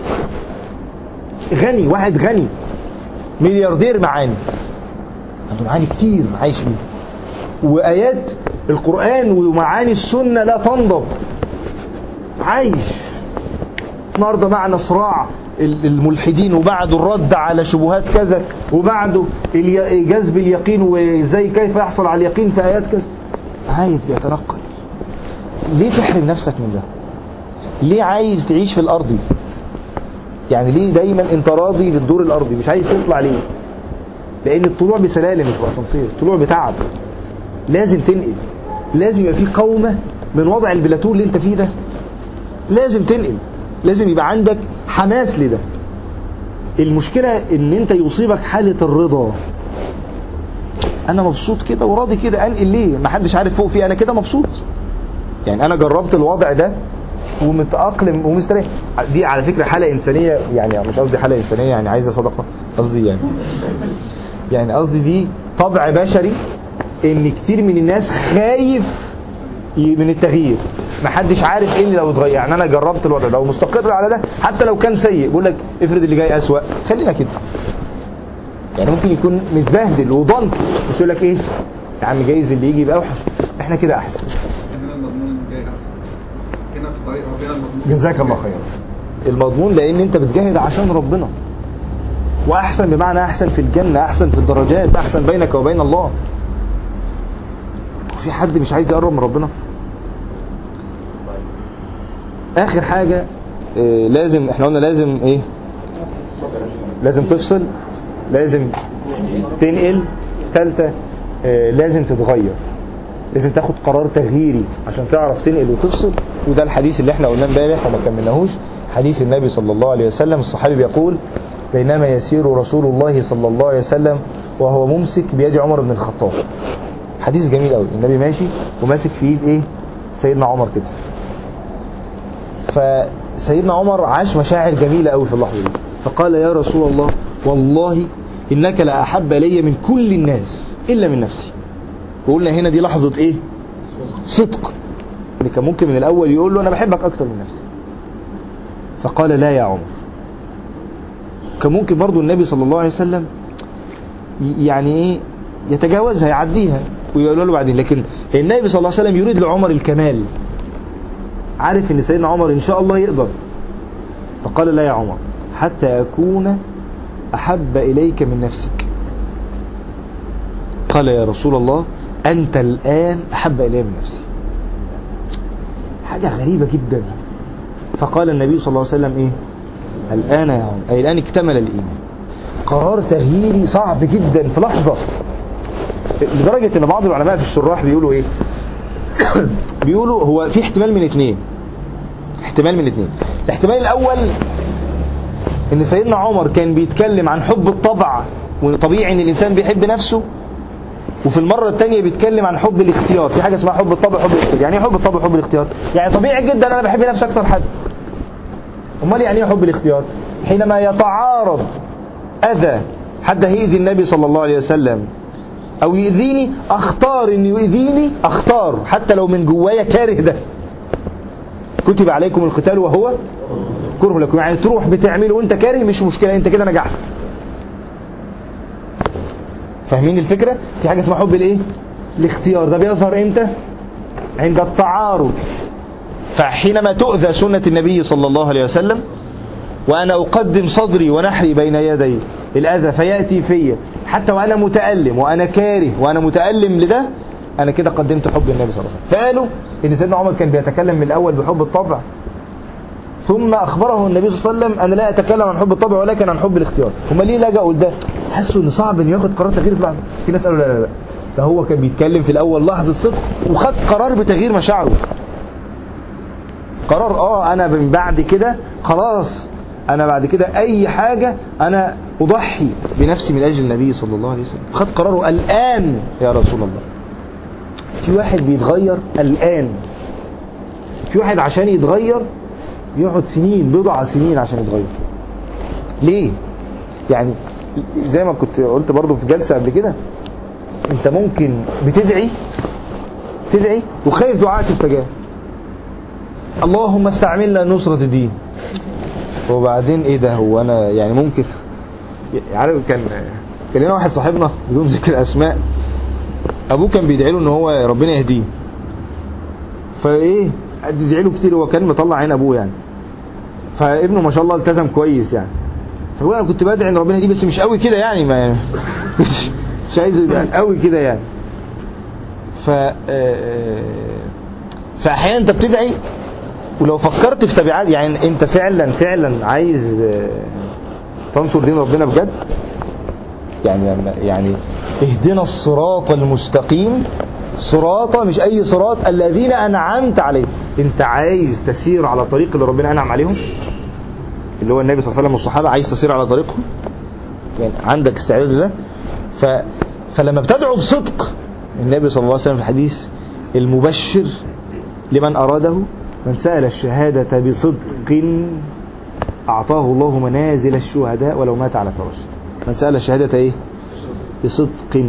غني واحد غني ملياردير معاني عنده معاني كتير عايش بيها وآيات القرآن ومعاني السنة لا تنضب عايش النهارده معنى صراع ال- الملحدين وبعده الرد على شبهات كذا وبعده الي- جذب اليقين وازاي كيف يحصل على اليقين في آيات كذا عايز بيتنقل ليه تحرم نفسك من ده ليه عايز تعيش في الأرض يعني ليه دايما انت راضي بالدور الارضي مش عايز تطلع ليه لان الطلوع بسلالم مش باسانسير الطلوع بتعب لازم تنقل لازم يبقى في قومه من وضع البلاتو اللي انت فيه ده لازم تنقل لازم يبقى عندك حماس لده المشكله ان انت يصيبك حاله الرضا انا مبسوط كده وراضي كده انقل ليه ما حدش عارف فوق فيه انا كده مبسوط يعني انا جربت الوضع ده ومتأقلم ومستريح دي على فكرة حالة إنسانية يعني مش قصدي حالة إنسانية يعني عايزة صدقة قصدي يعني يعني قصدي دي طبع بشري إن كتير من الناس خايف ي- من التغيير محدش عارف ايه اللي لو اتغير يعني انا جربت الوضع ده ومستقر على ده حتى لو كان سيء بقول لك افرض اللي جاي اسوأ خلينا كده يعني ممكن يكون متبهدل وضنك بس يقول لك ايه يا عم جايز اللي يجي يبقى اوحش احنا كده احسن هنا المضمون جاي هنا في طريق ربنا المضمون جزاك الله خيرا المضمون لان انت بتجاهد عشان ربنا واحسن بمعنى احسن في الجنة احسن في الدرجات احسن بينك وبين الله في حد مش عايز يقرب من ربنا اخر حاجة آه، لازم احنا قلنا لازم ايه لازم تفصل لازم تنقل ثالثة آه، لازم تتغير لازم تاخد قرار تغييري عشان تعرف تنقل وتفصل وده الحديث اللي احنا قلناه امبارح وما كملناهوش حديث النبي صلى الله عليه وسلم الصحابي بيقول بينما يسير رسول الله صلى الله عليه وسلم وهو ممسك بيد عمر بن الخطاب حديث جميل قوي النبي ماشي وماسك في ايد ايه سيدنا عمر كده فسيدنا عمر عاش مشاعر جميلة قوي في اللحظة دي فقال يا رسول الله والله إنك لا أحب لي من كل الناس إلا من نفسي وقلنا هنا دي لحظة إيه صدق اللي كان ممكن من الأول يقول له أنا بحبك أكتر من نفسي فقال لا يا عمر كان ممكن برضو النبي صلى الله عليه وسلم ي- يعني إيه يتجاوزها يعديها ويقول له بعدين لكن النبي صلى الله عليه وسلم يريد لعمر الكمال عارف ان سيدنا عمر ان شاء الله يقدر فقال لا يا عمر حتى اكون احب اليك من نفسك قال يا رسول الله انت الان احب الي من نفسي حاجة غريبة جدا فقال النبي صلى الله عليه وسلم ايه الان يا عمر اي الان اكتمل الايمان قرار تغييري صعب جدا في لحظة لدرجة ان بعض العلماء في الشراح بيقولوا ايه بيقولوا هو في احتمال من اتنين احتمال من اتنين الاحتمال الاول ان سيدنا عمر كان بيتكلم عن حب الطبع وطبيعي ان الانسان بيحب نفسه وفي المرة الثانية بيتكلم عن حب الاختيار في حاجة اسمها حب الطبع وحب الاختيار يعني ايه حب الطبع وحب الاختيار يعني طبيعي جدا انا بحب نفسي اكتر حد امال يعني ايه حب الاختيار حينما يتعارض اذى حد هيأذي النبي صلى الله عليه وسلم او يؤذيني اختار ان يؤذيني اختار حتى لو من جوايا كاره ده كتب عليكم القتال وهو كره لكم يعني تروح بتعمله وانت كاره مش مشكلة انت كده نجحت فاهمين الفكرة في حاجة اسمها حب الايه الاختيار ده بيظهر امتى عند التعارض فحينما تؤذى سنة النبي صلى الله عليه وسلم وأنا أقدم صدري ونحري بين يدي الأذى فيأتي في حتى وأنا متألم وأنا كاره وأنا متألم لده أنا كده قدمت حب النبي صلى الله عليه وسلم فقالوا إن سيدنا عمر كان بيتكلم من الأول بحب الطبع ثم أخبره النبي صلى الله عليه وسلم أنا لا أتكلم عن حب الطبع ولكن عن حب الاختيار هم ليه لجأوا لده حسوا إن صعب إن ياخد قرار تغيير في لحظة في ناس قالوا لا لا لا ده هو كان بيتكلم في الأول لحظة صدق وخد قرار بتغيير مشاعره قرار اه انا من بعد كده خلاص انا بعد كده اي حاجة انا اضحي بنفسي من اجل النبي صلى الله عليه وسلم خد قراره الان يا رسول الله في واحد بيتغير الان في واحد عشان يتغير يقعد سنين بضع سنين عشان يتغير ليه يعني زي ما كنت قلت برضو في جلسة قبل كده انت ممكن بتدعي تدعي وخايف دعاءك يستجاب اللهم استعملنا نصرة الدين وبعدين ايه ده هو انا يعني ممكن عارف كان كان لنا واحد صاحبنا بدون ذكر اسماء ابوه كان بيدعي له ان هو ربنا يهديه فايه قعد يدعي له كتير هو كان مطلع عين ابوه يعني فابنه ما شاء الله التزم كويس يعني فهو انا كنت بدعي ان ربنا يهديه بس مش قوي كده يعني ما مش, مش عايزه يبقى قوي كده يعني ف فاحيانا انت بتدعي ولو فكرت في تبعات يعني انت فعلا فعلا عايز تنصر دين ربنا بجد يعني يعني اهدنا الصراط المستقيم صراط مش اي صراط الذين انعمت عليهم انت عايز تسير على طريق اللي ربنا انعم عليهم اللي هو النبي صلى الله عليه وسلم والصحابه عايز تسير على طريقهم يعني عندك استعداد لده ف فلما بتدعو بصدق النبي صلى الله عليه وسلم في الحديث المبشر لمن أراده من سأل الشهادة بصدق أعطاه الله منازل الشهداء ولو مات على فراشه من سأل الشهادة إيه بصدق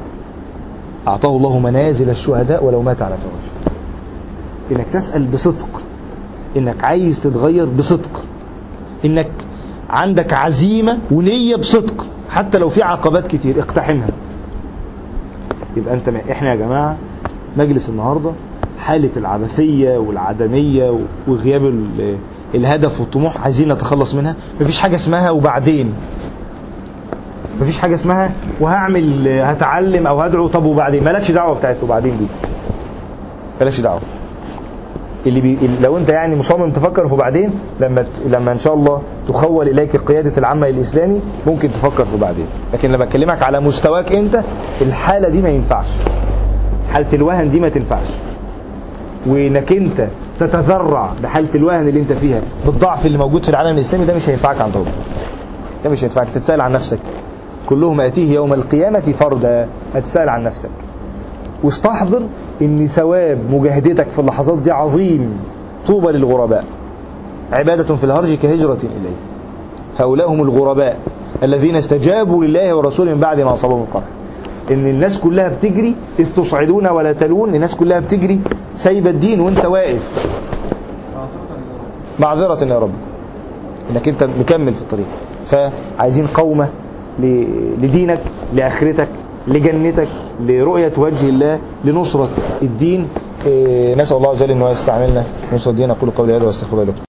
أعطاه الله منازل الشهداء ولو مات على فراشه إنك تسأل بصدق إنك عايز تتغير بصدق إنك عندك عزيمة ونية بصدق حتى لو في عقبات كتير اقتحمها يبقى انت احنا يا جماعة مجلس النهاردة حالة العبثية والعدمية وغياب الهدف والطموح عايزين نتخلص منها مفيش حاجة اسمها وبعدين مفيش حاجة اسمها وهعمل هتعلم او هدعو طب وبعدين مالكش دعوة بتاعت وبعدين دي مالكش دعوة اللي بي... لو انت يعني مصمم تفكر في بعدين لما لما ان شاء الله تخول اليك قيادة العمل الاسلامي ممكن تفكر في بعدين لكن لما اكلمك على مستواك انت الحالة دي ما ينفعش حالة الوهن دي ما تنفعش وانك انت تتذرع بحالة الوهن اللي انت فيها بالضعف اللي موجود في العالم الاسلامي ده مش هينفعك عند ربنا ده مش هينفعك تتسأل عن نفسك كلهم اتيه يوم القيامة فردا هتسأل عن نفسك واستحضر ان ثواب مجاهدتك في اللحظات دي عظيم طوبى للغرباء عبادة في الهرج كهجرة إليه هؤلاء هم الغرباء الذين استجابوا لله ورسوله من بعد ما أصابهم القرح ان الناس كلها بتجري اذ تصعدون ولا تلون الناس كلها بتجري سايبه الدين وانت واقف معذرة يا رب انك انت مكمل في الطريق فعايزين قومة لدينك لآخرتك لجنتك لرؤية وجه الله لنصرة الدين نسأل الله عز وجل أنه يستعملنا نصرة الدين أقول قولي هذا واستغفر الله لكم